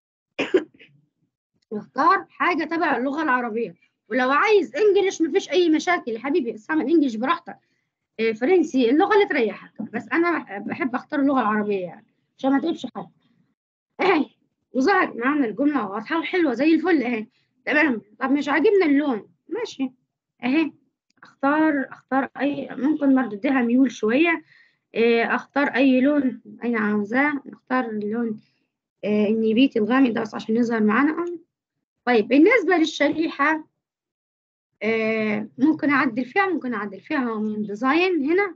واختار حاجه تبع اللغه العربيه ولو عايز انجليش مفيش اي مشاكل يا حبيبي استعمل انجليش براحتك إيه، فرنسي اللغه اللي تريحك بس انا بحب اختار اللغه العربيه يعني عشان ما تعبش حد اهي وظهر معانا الجملة واضحة وحلوة زي الفل اهي تمام طب مش عاجبنا اللون ماشي اهي اختار اختار اي ممكن برضه اديها ميول شوية إيه، اختار اي لون انا عاوزاه نختار اللون إيه، النبيتي الغامق ده بس عشان يظهر معانا آه. طيب بالنسبة للشريحة إيه، ممكن اعدل فيها ممكن اعدل فيها من ديزاين هنا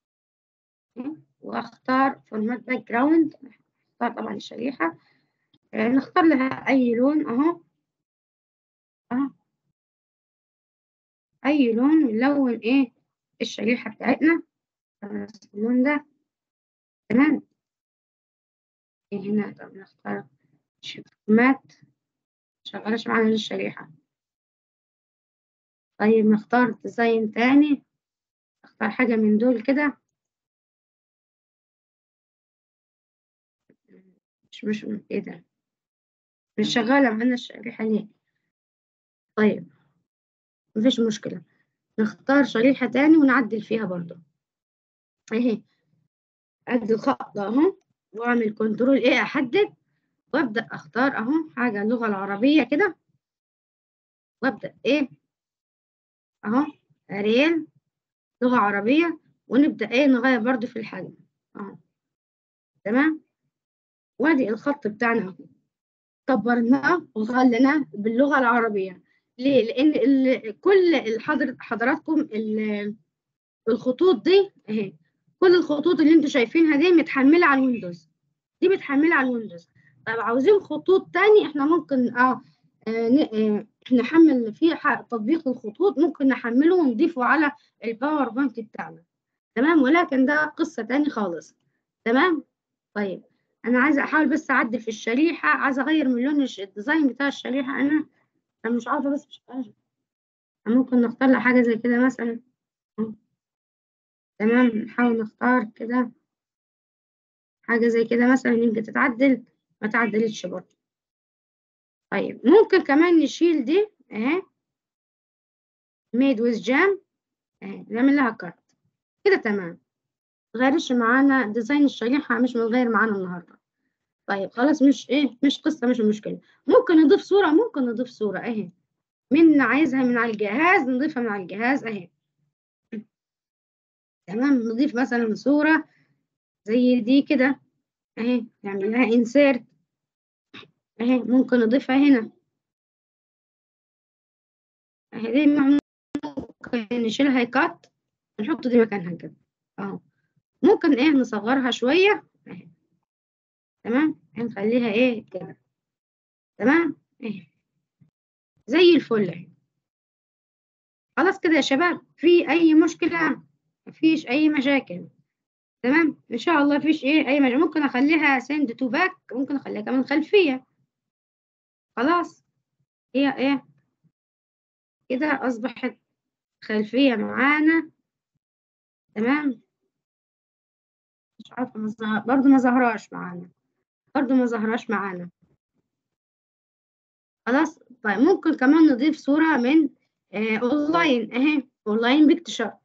واختار فورمات باك جراوند اختار طبعا الشريحة آه، نختار لها أي لون أهو أهو أي لون نلون إيه الشريحة بتاعتنا نفس اللون ده تمام إيه هنا طب نختار فورمات شغالش معانا الشريحة طيب نختار ديزاين تاني نختار حاجة من دول كده مش مش ايه ده مش شغالة معانا الشريحة ليه طيب مفيش مشكلة نختار شريحة تاني ونعدل فيها برضو اهي ادي الخط ده اهو واعمل كنترول ايه احدد وابدأ اختار اهو حاجة اللغة العربية كده وابدأ ايه اهو اريال لغة عربية ونبدأ ايه نغير برضو في الحجم اهو تمام وادي الخط بتاعنا اهو كبرناه وخليناه باللغة العربية ليه؟ لأن ال... كل الحضر... حضراتكم ال... الخطوط دي اهي كل الخطوط اللي انتوا شايفينها دي متحملة على الويندوز دي متحملة على الويندوز طب عاوزين خطوط تاني احنا ممكن اه, آه... ن... آه... نحمل فيه ح... تطبيق الخطوط ممكن نحمله ونضيفه على الباوربوينت بتاعنا تمام ولكن ده قصة تاني خالص تمام طيب انا عايزه احاول بس اعدل في الشريحه عايزه اغير من لون الديزاين بتاع الشريحه انا انا مش عارفه بس مش عارفة. ممكن نختار لها حاجه زي كده مثلا تمام نحاول نختار كده حاجه زي كده مثلا يمكن تتعدل ما تعدلتش برضه طيب ممكن كمان نشيل دي اهي ميد ويز جام اهي نعمل لها كات كده تمام متغيرش معانا ديزاين الشريحة مش متغير معانا النهاردة طيب خلاص مش ايه مش قصة مش مشكلة ممكن نضيف صورة ممكن نضيف صورة اهي من عايزها من على الجهاز نضيفها من على الجهاز اهي تمام نضيف مثلا صورة زي دي كده اهي نعمل لها insert اهي ممكن نضيفها هنا اهي دي ممكن نشيلها كات نحط دي مكانها كده اهو ممكن ايه نصغرها شوية اهي تمام هنخليها ايه كده تمام اهي زي الفل اهي خلاص كده يا شباب في اي مشكلة مفيش اي مشاكل تمام ان شاء الله مفيش ايه اي مشاكل ممكن اخليها سند تو باك ممكن اخليها كمان خلفية خلاص هي ايه كده اصبحت خلفية معانا تمام مش عارفة مظهر برضه ما ظهراش معانا برضه ما ظهراش معانا خلاص طيب ممكن كمان نضيف صورة من آه اونلاين اهي اونلاين بيكتشر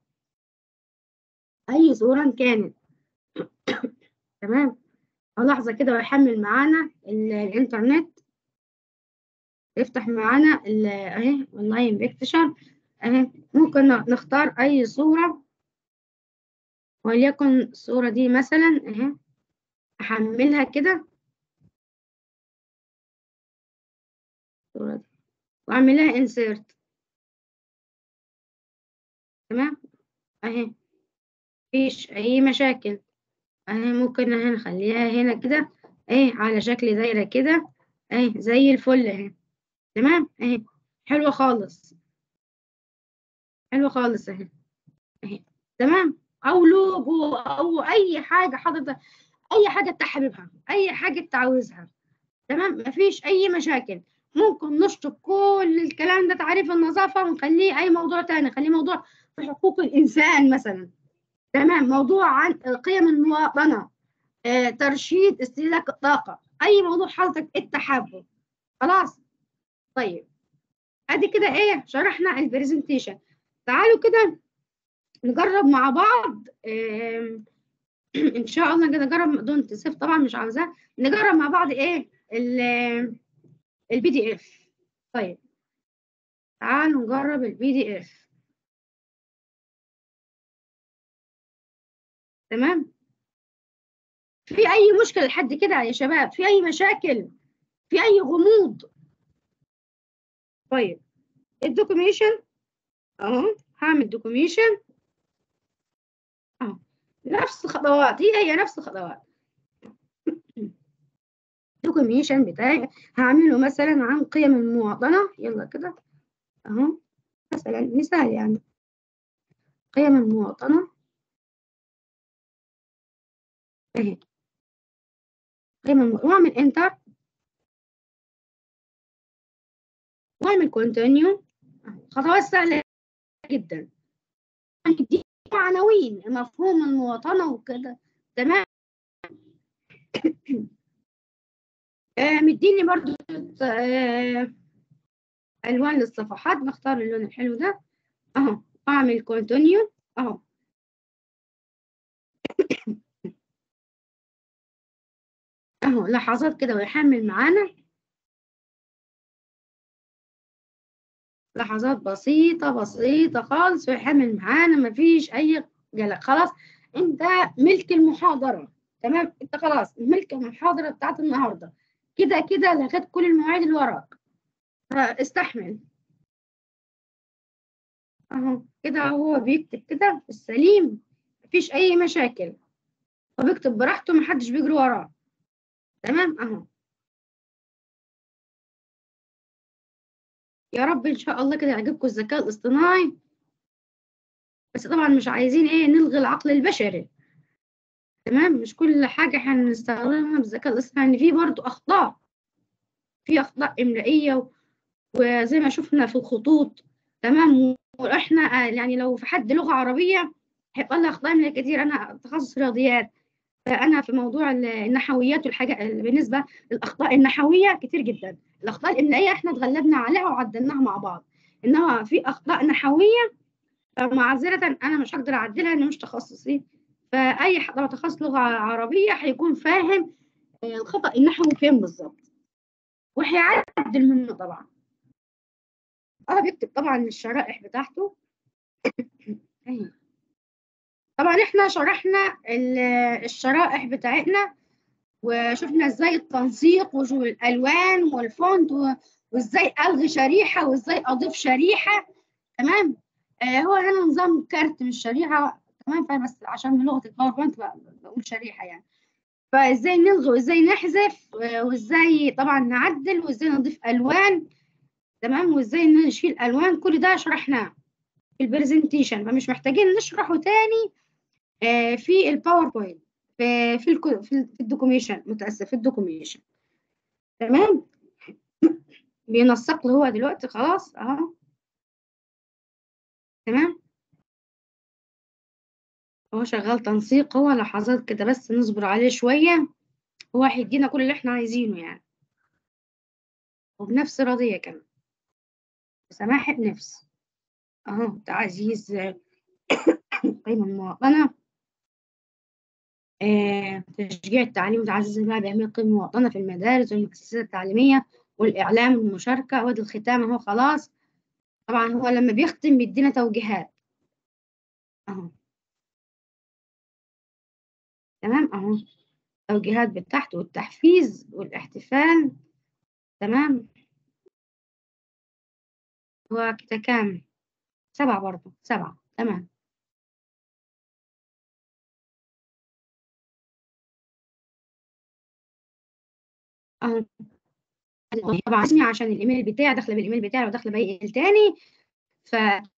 اي صورة كانت تمام لحظة كده ويحمل معانا الانترنت يفتح معانا اهي اونلاين بيكتشر اهي ممكن نختار اي صورة وليكن الصورة دي مثلا اهي احملها كده الصورة دي واعمل لها insert تمام اهي مفيش اي مشاكل اهي ممكن اهي نخليها هنا كده اهي على شكل دايرة كده اهي زي الفل اهي تمام اهي حلوة خالص حلوة خالص اهي اهي تمام او لوجو او اي حاجه حضرتك اي حاجه انت حاببها اي حاجه انت عاوزها تمام مفيش اي مشاكل ممكن نشطب كل الكلام ده تعريف النظافه ونخليه اي موضوع تاني نخليه موضوع في حقوق الانسان مثلا تمام موضوع عن قيم المواطنه آه، ترشيد استهلاك الطاقه اي موضوع حضرتك انت حابه خلاص طيب ادي كده ايه شرحنا البرزنتيشن تعالوا كده نجرب مع بعض ان شاء الله كده نجرب دون تسيف طبعا مش عاوزاه نجرب مع بعض ايه البي دي اف طيب تعالوا نجرب البي دي اف تمام في اي مشكله لحد كده يا شباب في اي مشاكل في اي غموض طيب الدوكيوميشن اهو هعمل دوكيوميشن اهو نفس الخطوات هي هي نفس الخطوات الدوكيوميشن بتاعي هعمله مثلا عن قيم المواطنة يلا كده اهو مثلا مثال يعني قيم المواطنة اهي قيم المواطنة واعمل انتر واعمل كونتينيو خطوات سهلة جدا دي عناوين مفهوم المواطنة وكده تمام آه مديني برضو آه ألوان للصفحات بختار اللون الحلو ده أهو أعمل كونتينيو أهو أهو لحظات كده ويحمل معانا لحظات بسيطة بسيطة خالص ويحمل معانا مفيش أي قلق خلاص أنت ملك المحاضرة تمام أنت خلاص ملك المحاضرة بتاعت النهاردة كده كده لغيت كل المواعيد اللي وراك فاستحمل أهو كده هو بيكتب كده في السليم مفيش أي مشاكل هو بيكتب براحته محدش بيجري وراه تمام أهو يا رب ان شاء الله كده يعجبكم الذكاء الاصطناعي بس طبعا مش عايزين ايه نلغي العقل البشري تمام مش كل حاجة هنستخدمها بالذكاء الاصطناعي ان في برضو اخطاء في اخطاء املائية وزي ما شفنا في الخطوط تمام واحنا يعني لو في حد لغة عربية هيبقى له اخطاء املائية كتير انا تخصص رياضيات فانا في موضوع النحويات والحاجة بالنسبة للاخطاء النحوية كتير جدا الاخطاء الاملائيه احنا اتغلبنا عليها وعدلناها مع بعض انما في اخطاء نحويه معذره انا مش هقدر اعدلها لان مش تخصصي فاي حد متخصص لغه عربيه هيكون فاهم الخطا النحوي فين بالظبط وهيعدل منه طبعا اه بيكتب طبعا الشرائح بتاعته طبعا احنا شرحنا الشرائح بتاعتنا وشفنا ازاي التنسيق والالوان والفونت وازاي الغي شريحه وازاي اضيف شريحه تمام آه هو هنا نظام كارت مش شريحه تمام فبس عشان لغه الباوربوينت بقول شريحه يعني فازاي نلغي وازاي نحذف وازاي طبعا نعدل وازاي نضيف الوان تمام وازاي نشيل الوان كل ده شرحناه في البرزنتيشن فمش محتاجين نشرحه تاني آه في الباوربوينت في في في الدوكيوميشن متاسف في الدوكيوميشن تمام بينسق له هو دلوقتي خلاص اهو تمام هو شغال تنسيق هو لحظات كده بس نصبر عليه شويه هو هيدينا كل اللي احنا عايزينه يعني وبنفس راضيه كمان بسماحة نفس اهو تعزيز قيمة المواطنة آه، تشجيع التعليم وتعزيز الوعي بأهمية قيم المواطنة في المدارس والمؤسسات التعليمية والإعلام والمشاركة وادي الختام أهو خلاص طبعا هو لما بيختم بيدينا توجيهات أهو تمام أهو توجيهات بالتحت والتحفيز والاحتفال تمام هو كده كام سبعة برضه سبعة تمام اهو طبعا اسمي عشان الايميل بتاعي داخله بالايميل بتاعي وداخله باي ايميل تاني ف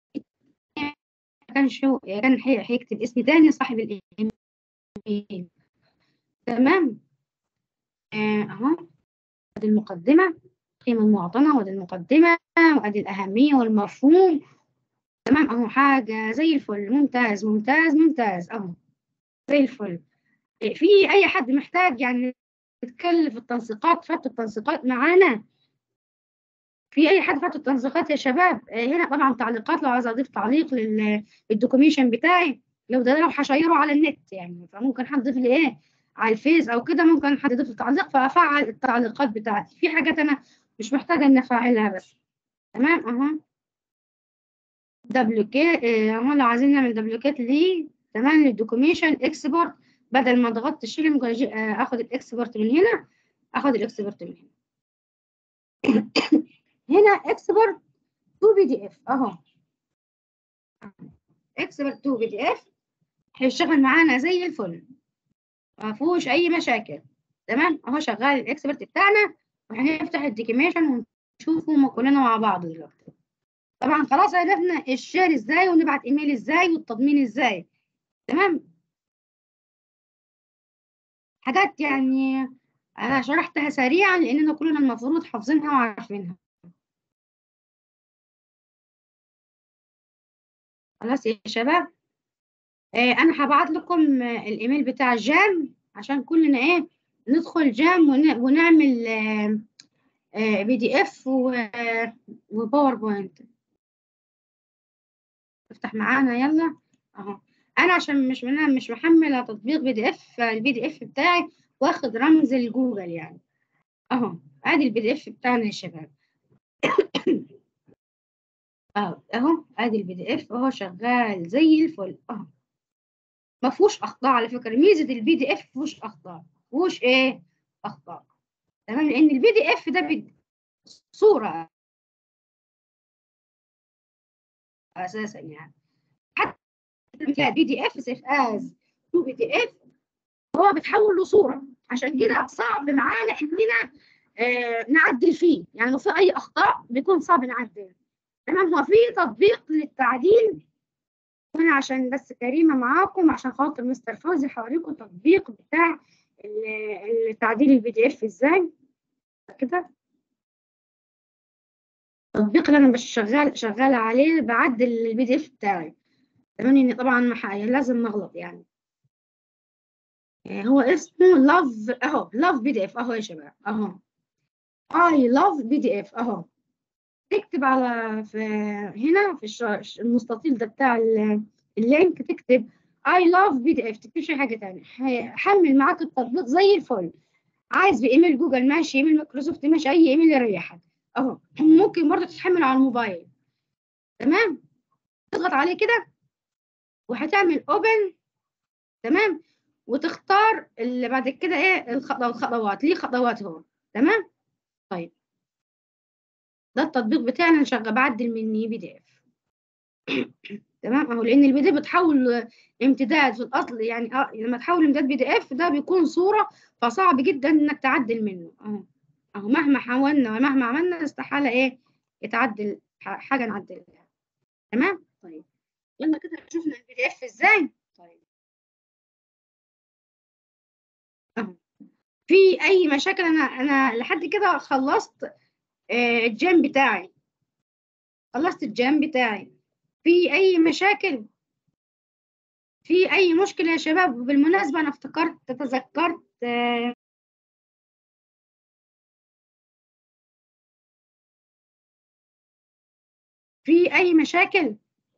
كان شو كان هيكتب اسم تاني صاحب الايميل تمام اهو ادي المقدمه قيمه المواطنه وادي المقدمه وادي الاهميه والمفهوم تمام اهو حاجه زي الفل ممتاز ممتاز ممتاز اهو زي الفل في اي حد محتاج يعني يتكلم في التنسيقات فات التنسيقات معانا في اي حد فات التنسيقات يا شباب هنا طبعا تعليقات لو عايز اضيف تعليق للدوكيوميشن بتاعي لو ده لو هشيره على النت يعني فممكن حد يضيف لي ايه على الفيس او كده ممكن حد يضيف تعليق فافعل التعليقات بتاعتي في حاجات انا مش محتاجه ان افعلها بس تمام اهو دبليكيت اهو لو عايزين نعمل دبليكيت ليه تمام للدوكيوميشن اكسبورت بدل ما ضغطت الشيل ممكن اجي آه، اخد الاكسبورت من هنا اخد الاكسبورت من هنا هنا اكسبورت تو بي دي اف اهو اكسبورت تو بي دي اف هيشتغل معانا زي الفل ما فيهوش اي مشاكل تمام اهو شغال الاكسبرت بتاعنا وهنفتح الديكيميشن ونشوفه كلنا مع بعض دلوقتي طبعا خلاص عرفنا الشير ازاي ونبعت ايميل ازاي والتضمين ازاي تمام حاجات يعني انا شرحتها سريعا لاننا كلنا المفروض حافظينها وعارفينها خلاص يا شباب آه، انا هبعت لكم آه، الايميل بتاع جام عشان كلنا ايه ندخل جام ون- ونعمل بي دي اف وباوربوينت افتح معانا يلا اهو انا عشان مش انا مش محمله تطبيق بي دي اف البي دي اف بتاعي واخد رمز الجوجل يعني اهو ادي البي دي اف بتاعنا يا شباب اهو اهو ادي البي دي اف اهو شغال زي الفل اهو ما فيهوش اخطاء على فكره ميزه البي دي اف فيهوش اخطاء ما فيهوش ايه اخطاء تمام لان البي دي اف ده بي- صوره اساسا يعني حتى بي دي اف سيف از تو بي دي اف هو بتحول له صوره عشان كده صعب معانا اننا آه نعدل فيه يعني لو في اي اخطاء بيكون صعب نعدل تمام هو في تطبيق للتعديل وانا عشان بس كريمه معاكم عشان خاطر مستر فوزي هوريكم التطبيق بتاع ال- التعديل البي دي اف ازاي كده التطبيق اللي انا مش شغال شغاله عليه بعدل البي دي اف بتاعي تمام اني طبعا ما ح- لازم نغلط يعني آه، هو اسمه لاف اهو لاف بي دي اف اهو يا شباب اهو اي لاف بي دي اف اهو تكتب على في هنا في الش- المستطيل ده بتاع ال- اللينك تكتب اي لاف بي دي اف تكتبش حاجه تانية هيحمل معاك التطبيق زي الفل عايز بايميل جوجل ماشي ايميل مايكروسوفت ماشي اي ايميل يريحك اهو ممكن برضه تتحمل على الموبايل تمام تضغط عليه كده وهتعمل اوبن تمام وتختار اللي بعد كده ايه الخط- الخطوات ليه خطوات هو تمام طيب ده التطبيق بتاعنا انا شغال بعدل مني بي دي اف تمام اهو لان البي دي اف بتحول امتداد في الاصل يعني اه لما تحول امتداد بي دي اف ده بيكون صوره فصعب جدا انك تعدل منه اهو اهو مهما حاولنا ومهما عملنا استحاله ايه يتعدل ح- حاجه نعدلها تمام طيب يلا كده شفنا البي دي اف ازاي طيب اهو في اي مشاكل انا انا لحد كده خلصت آه، الجيم بتاعي خلصت الجيم بتاعي في اي مشاكل في اي مشكله يا شباب بالمناسبه انا افتكرت تذكرت آه، في اي مشاكل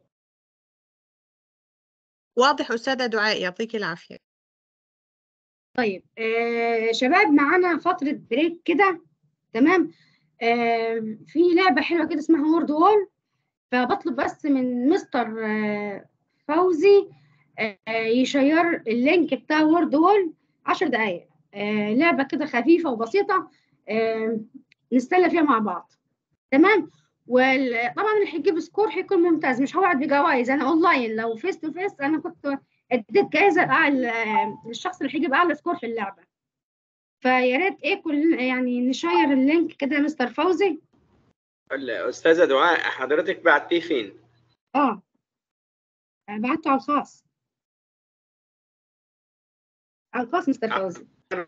واضح أستاذة دعاء يعطيك العافية
طيب آه شباب معانا فترة بريك كده تمام آه في لعبة حلوة كده اسمها وورد وول فبطلب بس من مستر آه فوزي آه يشير اللينك بتاع وورد وول عشر دقايق آه لعبة كده خفيفة وبسيطة آه نستلى فيها مع بعض تمام وطبعا اللي هيجيب سكور هيكون ممتاز مش هوعد بجوائز انا اونلاين لو فيس تو فيس انا كنت اديت جايزه اعلى للشخص اللي هيجيب اعلى سكور في اللعبه فيا ريت ايه كلنا يعني نشير اللينك كده يا مستر فوزي
الأستاذة دعاء حضرتك بعتيه فين؟
اه بعته على الخاص على الخاص مستر فوزي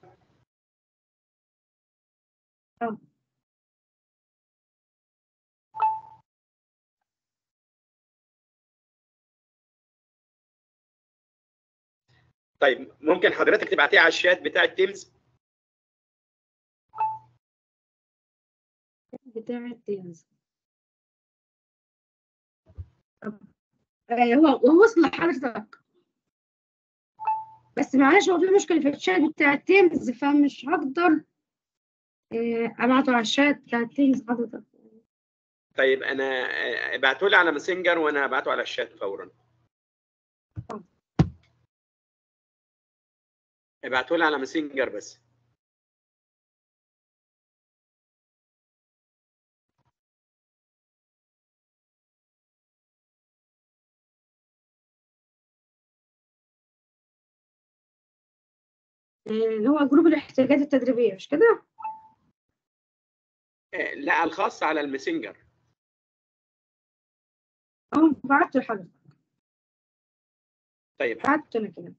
اه
طيب ممكن حضرتك تبعتيه على الشات بتاع التيمز؟
بتاع التيمز طب، آه، هو هو وصل لحضرتك بس معلش هو في مشكلة في الشات بتاع تيمز فمش هقدر آه، ابعته على الشات بتاع تيمز حضرتك
طيب انا ابعته لي على ماسنجر وانا هبعته على الشات فورا ابعته لي على ماسنجر بس
آه، اللي هو جروب الاحتياجات التدريبية مش كده؟
آه، لا الخاص على الماسنجر
اه بعته لحضرتك
طيب
بعته انا كده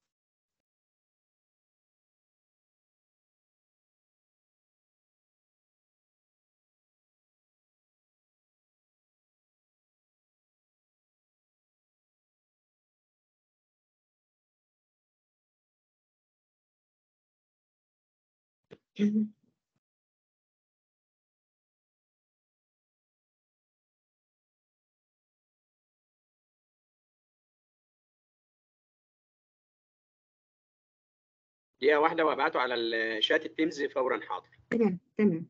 دقيقة واحدة وابعته على الشات التيمز فورا حاضر
تمام تمام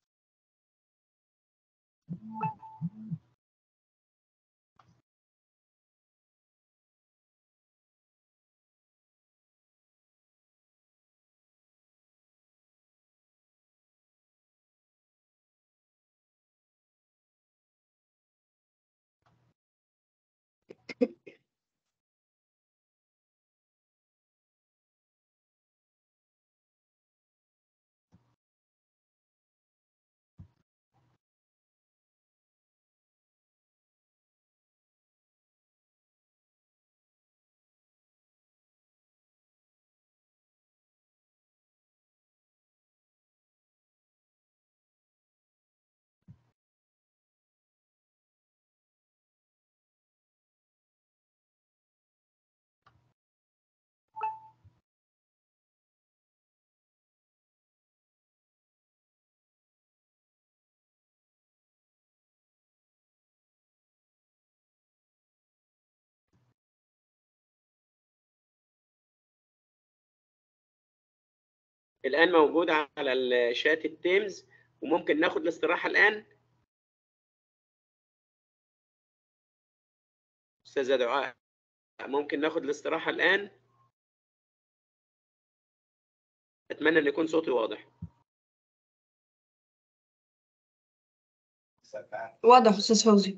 الآن موجود على الشات التيمز وممكن ناخد الاستراحة الآن أستاذة دعاء ممكن ناخد الاستراحة الآن أتمنى أن يكون صوتي واضح
واضح استاذ فوزي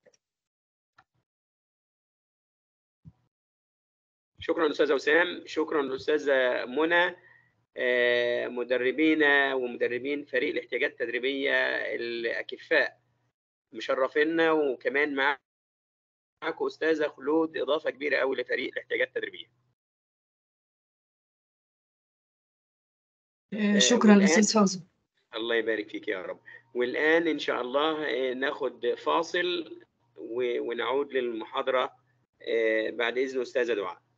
شكرا أستاذة وسام شكرا أستاذة منى آه، مدربينا ومدربين فريق الاحتياجات التدريبية الأكفاء مشرفينا وكمان معاكم أستاذة خلود إضافة كبيرة قوي لفريق الاحتياجات التدريبية
آه، شكرا
والآن-
استاذ فوزي
الله يبارك فيك يا رب والآن إن شاء الله آه، ناخد فاصل و- ونعود للمحاضرة آه، بعد إذن أستاذة دعاء